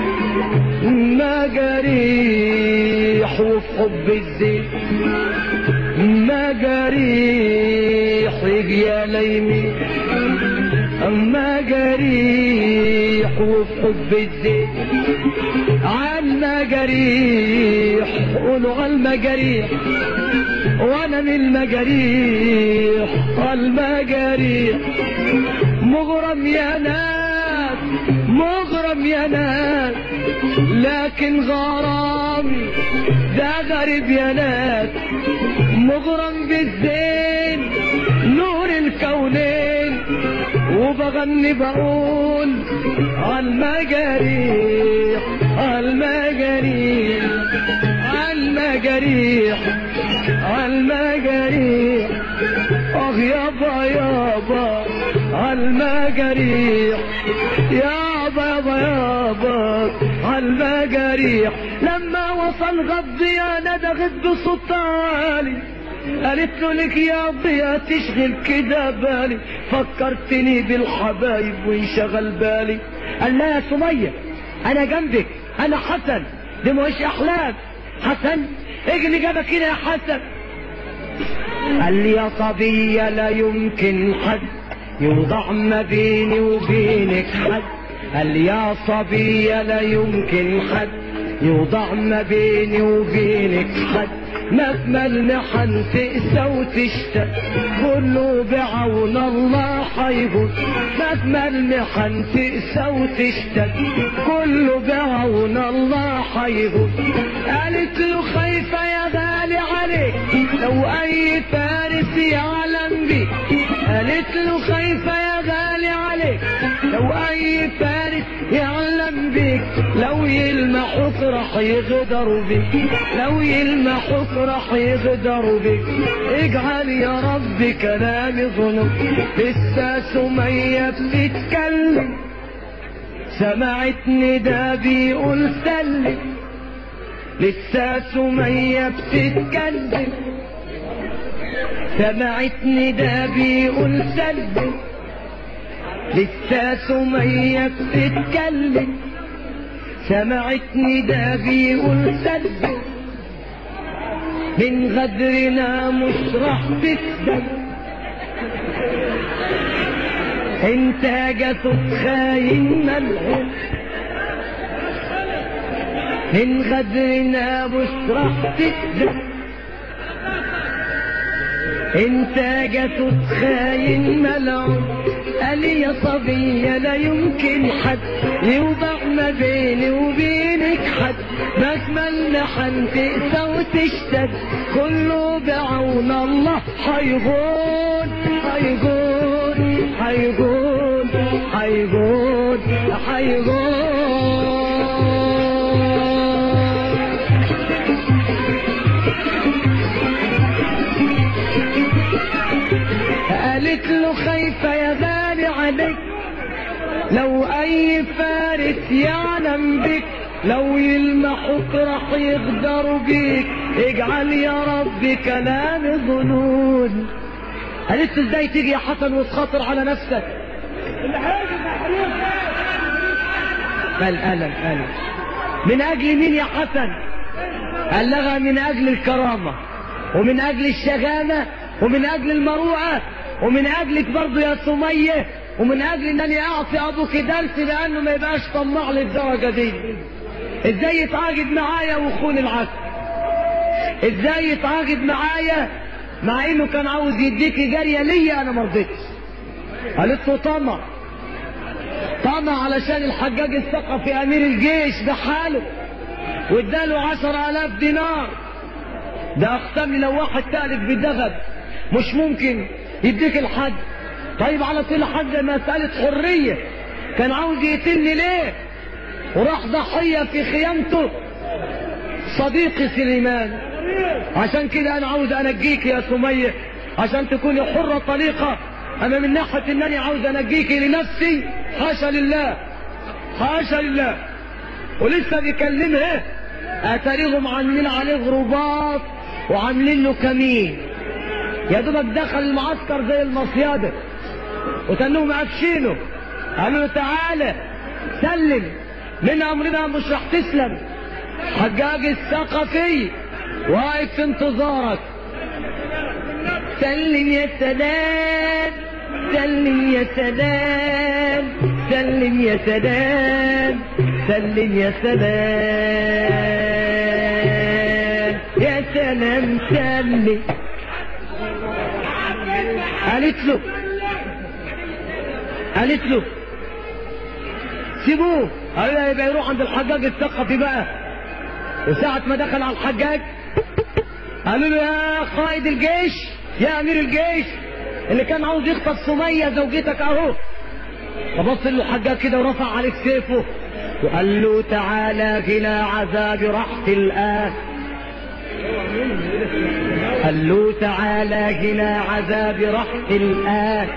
مجاريح وفي حب الزيت مجاريح يجي يا ليمي مجاريح وفي حب الزيت عالمجاريح قولوا عالمجاريح وانا من المجاريح المجاريح مغرم يا ناس مغرم يا ناس لكن غرامي ده غريب يا ناس مغرم بالزين نور الكونين وبغني بقول عالمجاريح عالمجاريح عالمجاريح عالمجاريح اه يابا يابا عالمجاريح يابا يابا يابا عالمجاريح لما وصل غضي انا دغت بصوت عالي قالت له لك يا ضيا تشغل كده بالي فكرتني بالحبايب وانشغل بالي قال لها يا سمية انا جنبك انا حسن دي مش احلام حسن ايه اللي جابك هنا يا حسن قال لي يا صبية لا يمكن حد يوضع ما بيني وبينك حد قال لي يا صبية لا يمكن حد يوضع ما بيني وبينك حد مهما المحن تقسى وتشتى كله بعون الله حيبوس مهما المحن تقسى وتشتى كله بعون الله حيبوس قالت له خايفة يا غالي عليك لو أي فارس يعلم بيك قالت له خايفة يا غالي عليك لو أي فارس يعلم بيك لو يلمحوك راح يغدروا بيك لو يلمحوك راح يغدروا بيك اجعل يا رب كلامي ظلم لسه سمية بتتكلم سمعتني ده بيقول سلم لسه سمية بتتكلم سمعتني ده بيقول سلم لسه سمية بتتكلم سمعتني ده بيقول سلم من غدرنا مش راح تكذب انت جسد خاين ملعون من غدرنا مش راح تكذب انت جسد خاين ملعون قال يا صبية لا يمكن حد يوضع ما بيني وبينك حد مهما المحن تقسى وتشتد كله بعون الله حيغون حيغون حيغون حيغون حيغون قالت له خايفة يا غالي عليك لو أي فارس يعلم بك لو يلمحوك راح يغدروا بيك اجعل يا رب كلام ظنون قالت له ازاي تيجي يا حسن وتخاطر على نفسك قال ألم ألم من أجل مين يا حسن قال لها من أجل الكرامة ومن أجل الشغامة ومن أجل المروءة ومن أجلك برضو يا سمية ومن أجل أنني أعطي أبوك درس لأنه ما يبقاش طماع للدرجة دي إزاي يتعاقد معايا وخون العسل إزاي يتعاقد معايا مع إنه كان عاوز يديكي جارية ليا أنا ما رضيتش قالت له طمع طمع علشان الحجاج الثقفي أمير الجيش بحاله واداله عشر آلاف دينار ده اقسم لي لو واحد تالف بالذهب مش ممكن يديك الحد طيب على طول حد مسألة حرية كان عاوز يقتلني ليه وراح ضحية في خيانته صديقي سليمان عشان كده انا عاوز انجيك يا سمية عشان تكوني حرة طليقة اما من ناحية انني عاوز انجيك لنفسي حاشا لله حاشا لله ولسه بيكلمها اتاريهم عاملين عليه رباط وعاملين له كمين يا دوبك دخل المعسكر زي المصيادة وتنهم قافشينه قالوا له تعالى سلم من امرنا مش رح تسلم حجاج الثقفي واقف في انتظارك سلم يا سلام سلم يا سلام سلم يا سلام سلم يا سلام يا سلام سلم قالت له قالت له سيبوه قال له يبقى يروح عند الحجاج الثقفي بقى وساعة ما دخل على الحجاج قالوا له يا قائد الجيش يا امير الجيش اللي كان عاوز يخطف سمية زوجتك اهو فبص له الحجاج كده ورفع عليك سيفه وقال له تعالى هنا عذاب رحت الآن قال له تعالى هنا عذاب رحت الآن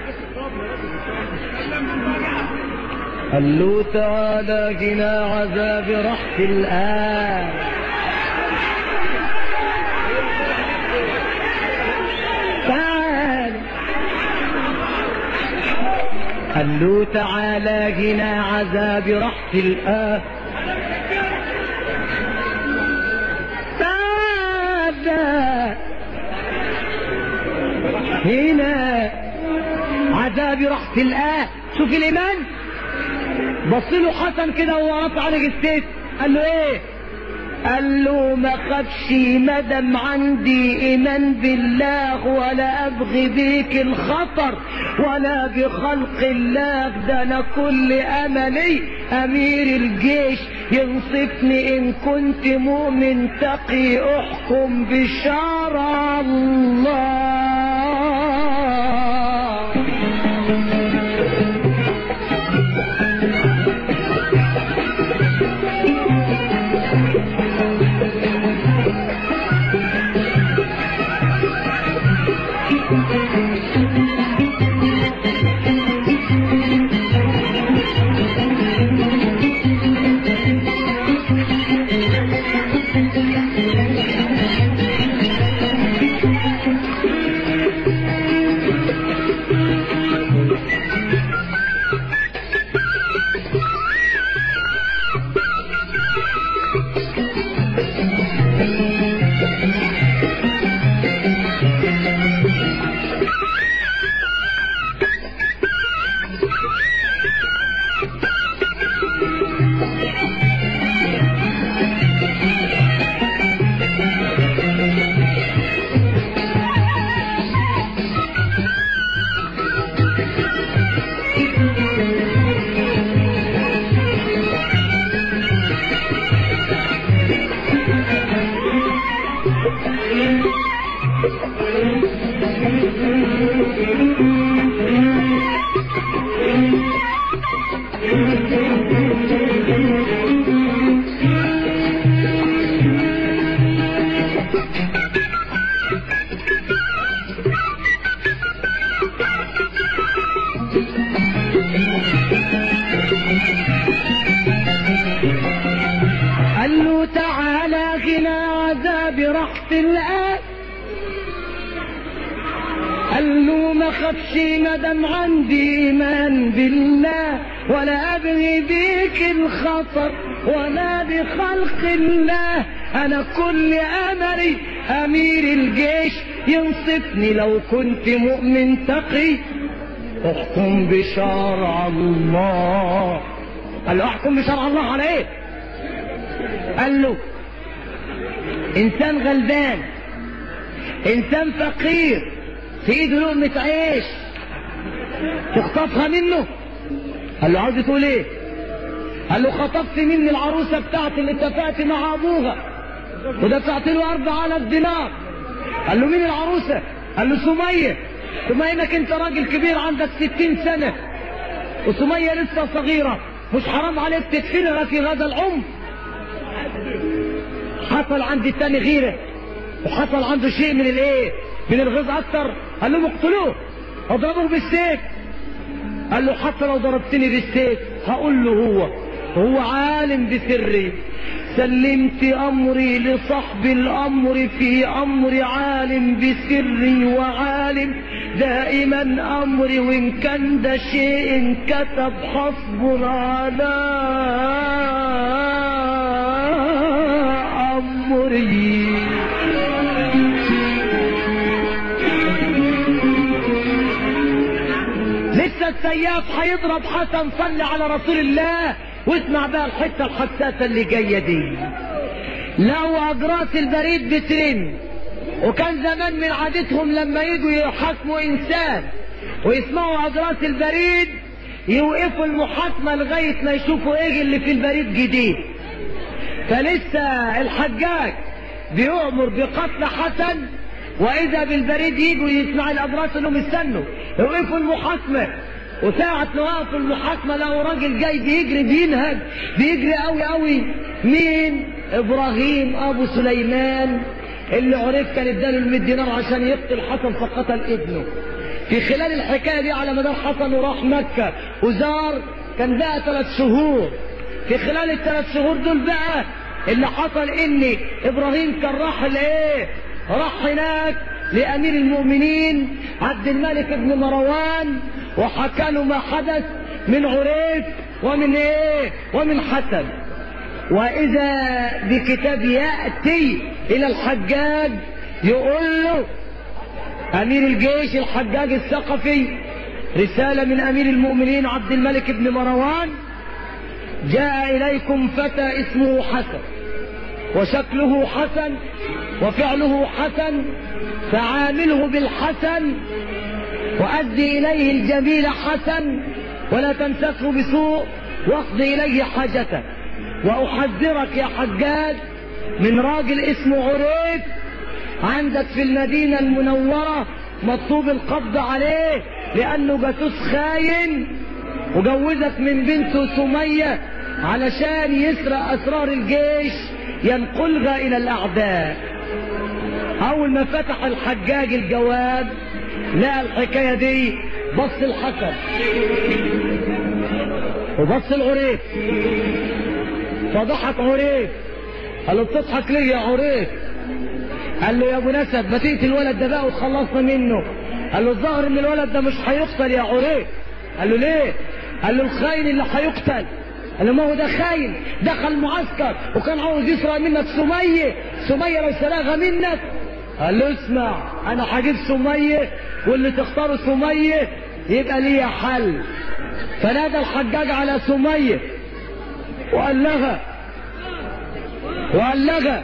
قال له تعالى هنا عذاب رحت الآن تعال قال له تعالى هنا عذاب رحت الآن تعالى هنا عذاب رحت الآن شوف الإيمان بص له حسن كده وهو رفع عليه السيف قال له ايه قال له ما خافش مدام عندي ايمان بالله ولا ابغي بيك الخطر ولا بخلق الله ده انا كل املي امير الجيش ينصفني ان كنت مؤمن تقي احكم بشرع الله قال له تعالى غنى عذاب رحت الآن قال له ما خافش ندم عندي ايمان بالله ولا ابغي بيك الخطر ولا بخلق الله انا كل املي امير الجيش ينصفني لو كنت مؤمن تقي احكم بشرع الله قال له احكم بشرع الله على ايه قال له انسان غلبان انسان فقير في ايده لقمة عيش تخطفها منه قال له عاوز تقول ايه قال له خطفت مني العروسة بتاعتي اللي اتفقت مع ابوها ودفعت له اربع آلاف دينار قال له مين العروسة قال له سمية سمية انك انت راجل كبير عندك ستين سنة وسمية لسه صغيرة مش حرام عليك تدفنها في هذا العمر حصل عندي التاني غيرة وحصل عنده شيء من الايه من الغيظ اكتر قال لهم اقتلوه اضربوه بالسيف قال له حتى لو ضربتني بالسيف هقول له هو هو عالم بسري سلمت امري لصاحب الامر في امر عالم بسري وعالم دائما امري وان كان ده شيء كتب حسب على امري لسه السياف هيضرب حسن صلي على رسول الله واسمع بقى الحته الحساسه اللي جايه دي لو اجراس البريد بترن وكان زمان من عادتهم لما يجوا يحاكموا انسان ويسمعوا اجراس البريد يوقفوا المحاكمه لغايه ما يشوفوا ايه اللي في البريد جديد فلسه الحجاج بيؤمر بقتل حسن واذا بالبريد يجوا يسمع الابراس انهم استنوا يوقفوا المحاكمه وساعة ما وقفوا المحاكمة لقوا راجل جاي بيجري بينهج بيجري قوي قوي مين؟ ابراهيم ابو سليمان اللي عرف كان اداله ال 100 دينار عشان يقتل حسن فقتل ابنه. في خلال الحكايه دي على مدار حسن وراح مكه وزار كان بقى ثلاث شهور. في خلال الثلاث شهور دول بقى اللي حصل ان ابراهيم كان راح لايه؟ راح هناك لامير المؤمنين عبد الملك بن مروان وحكى له ما حدث من عريف ومن ايه ومن حسن واذا بكتاب ياتي الى الحجاج يقول له امير الجيش الحجاج الثقفي رساله من امير المؤمنين عبد الملك بن مروان جاء اليكم فتى اسمه حسن وشكله حسن وفعله حسن فعامله بالحسن وأدي إليه الجميل حسن ولا تمسكه بسوء واقض إليه حاجته وأحذرك يا حجاج من راجل اسمه عريف عندك في المدينة المنورة مطلوب القبض عليه لأنه جاسوس خاين وجوزك من بنته سمية علشان يسرق أسرار الجيش ينقلها إلى الأعداء أول ما فتح الحجاج الجواب لقى الحكاية دي بص الحسن وبص العريف فضحك عريف قال له بتضحك ليه يا عريف قال له يا ابو نسب ما تقتل الولد ده بقى وتخلصنا منه قال له الظاهر ان الولد ده مش هيقتل يا عريف قال له ليه قال له الخاين اللي هيقتل قال له ما هو ده خاين دخل معسكر وكان عاوز يسرق منك سمية سمية لو سرقها منك قال له اسمع انا هجيب سمية واللي تختاره سمية يبقى ليا حل فنادى الحجاج على سمية وقال لها وقال لها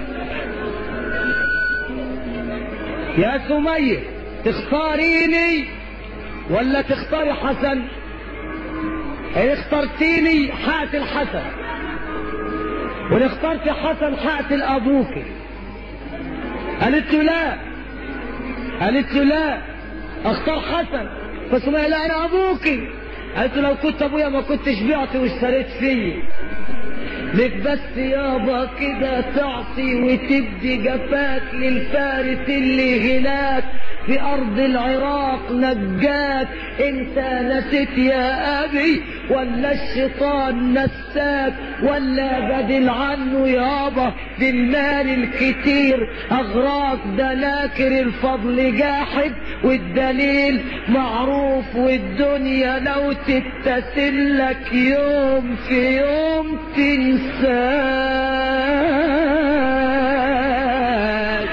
يا سمية تختاريني ولا تختاري حسن ان اخترتيني هقتل حسن وان اخترت حسن هقتل ابوك قالت له لا قالت له لا اختار حسن فسمية لا انا ابوك قالت له لو كنت ابويا ما كنتش بعت واشتريت فيه لك بس يابا كده تعصي وتدي جفاك للفارس اللي هناك في ارض العراق نجاك انت نسيت يا ابي ولا الشيطان نساك ولا بدل عنه يابا بالمال الكتير اغراك ده ناكر الفضل جاحد والدليل معروف والدنيا لو تتسل لك يوم في يوم تنساك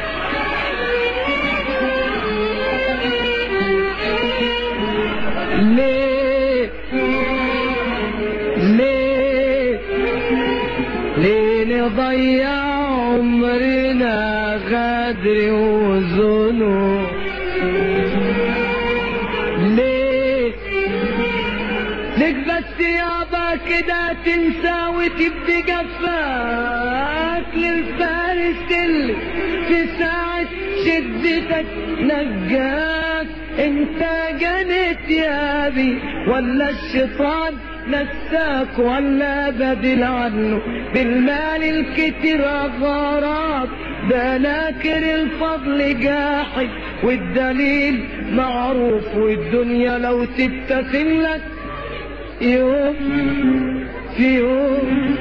ليه ليه ليه نضيع عمرنا غدر وذنوب ليه ليك بس يابا كده تنسى وتبدي جفاك للفارس اللي في ساعة شد عزتك نجاك انت جنت يا ابي ولا الشيطان نساك ولا بدل عنه بالمال الكتير غارات ده ناكر الفضل جاحد والدليل معروف والدنيا لو تبتسم لك يوم في يوم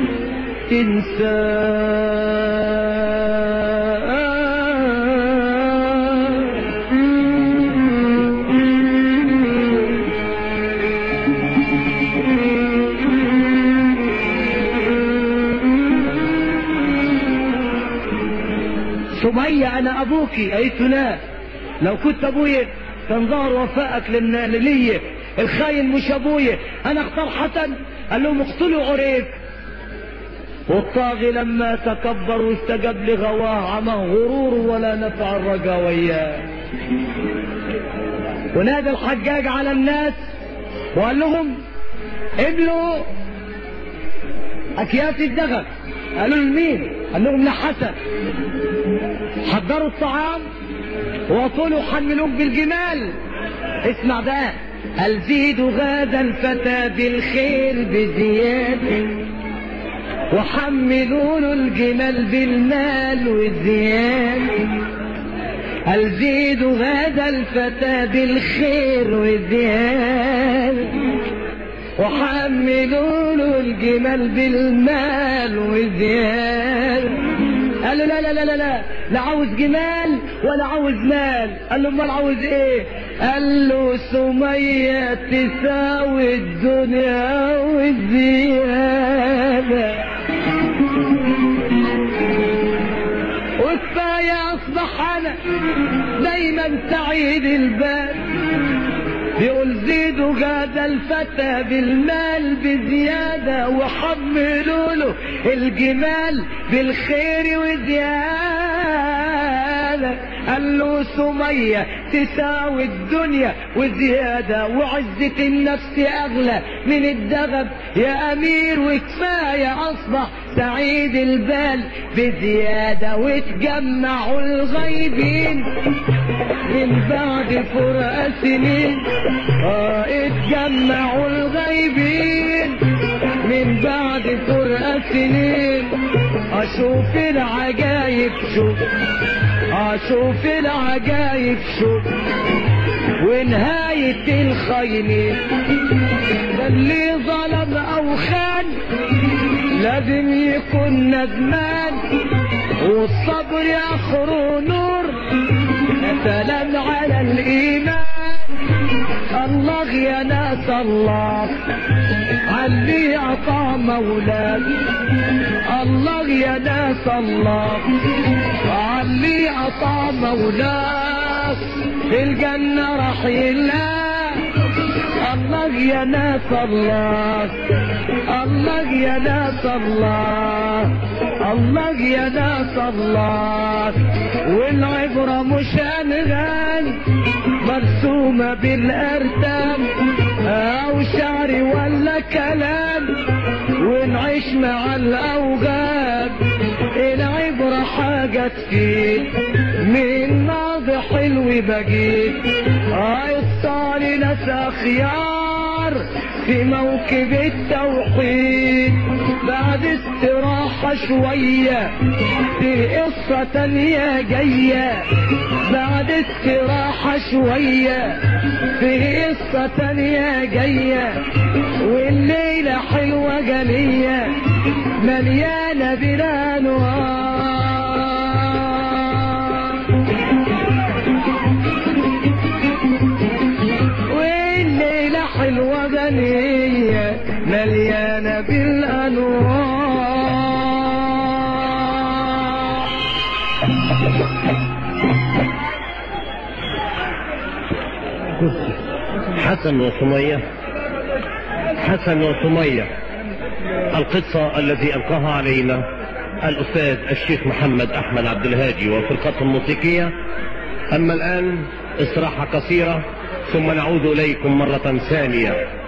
سمية أنا أبوكي قالت له لا لو كنت أبويا كان ظهر وفائك لنا ليا الخاين مش أبويا أنا اختار حسن قال لهم اقتلوا عريف والطاغي لما تكبر واستجاب لغواه عمى غرور ولا نفع الرجا وياه ونادى الحجاج على الناس وقال لهم ابلوا اكياس الدغل قالوا لمين قال لهم لحسن حضروا الطعام وطولوا حملوك بالجمال اسمع بقى هل زيد غدا الفتى بالخير بزياده وحملوا له الجمال بالمال والزيادة هل زيدوا هذا الفتى بالخير والزيادة وحملوا له الجمال بالمال والزيادة قال له لا لا لا لا لا لا عاوز جمال ولا عاوز مال قال له امال عاوز ايه قال له سمية تساوي الدنيا والزيادة وكفاية اصبح انا دايما سعيد البال بيقول زيدوا جاد الفتى بالمال بزيادة وحملوا له الجمال بالخير وزيادة قال له سمية تساوي الدنيا وزيادة وعزة النفس أغلى من الذهب يا أمير وكفاية أصبح سعيد البال بزيادة وتجمعوا الغيبين من بعد فرق سنين اه اتجمعوا الغيبين من بعد فرق سنين اشوف العجايب شوف اشوف العجايب شوف ونهاية الخاينين ده اللي ظلم او خان لازم يكون ندمان والصبر اخره نور يا سلام على الايمان الله يا ناس الله علي عطا مولاك الله يا ناس الله علي عطا مولاك في الجنة راح يلاك الله يا ناس الله الله يا ناس الله الله يا ناس الله والعبرة مش أنغام مرسومة بالأرتام أو شعر ولا كلام ونعيش مع الأوغام العبرة حاجة تفيد من ماضي حلو بجيد هيصال ناس أخيار في موكب التوحيد بعد استراحة شوية في قصة تانية جاية بعد استراحة شوية في قصة تانية جاية والليلة حلوة جمية مليانة بالأنوار والليلة حلوة غنية مليانة بالأنوار حسن وسمية حسن وسمية القصة التي ألقاها علينا الأستاذ الشيخ محمد أحمد عبد الهادي وفرقته الموسيقية أما الآن استراحة قصيرة ثم نعود إليكم مرة ثانية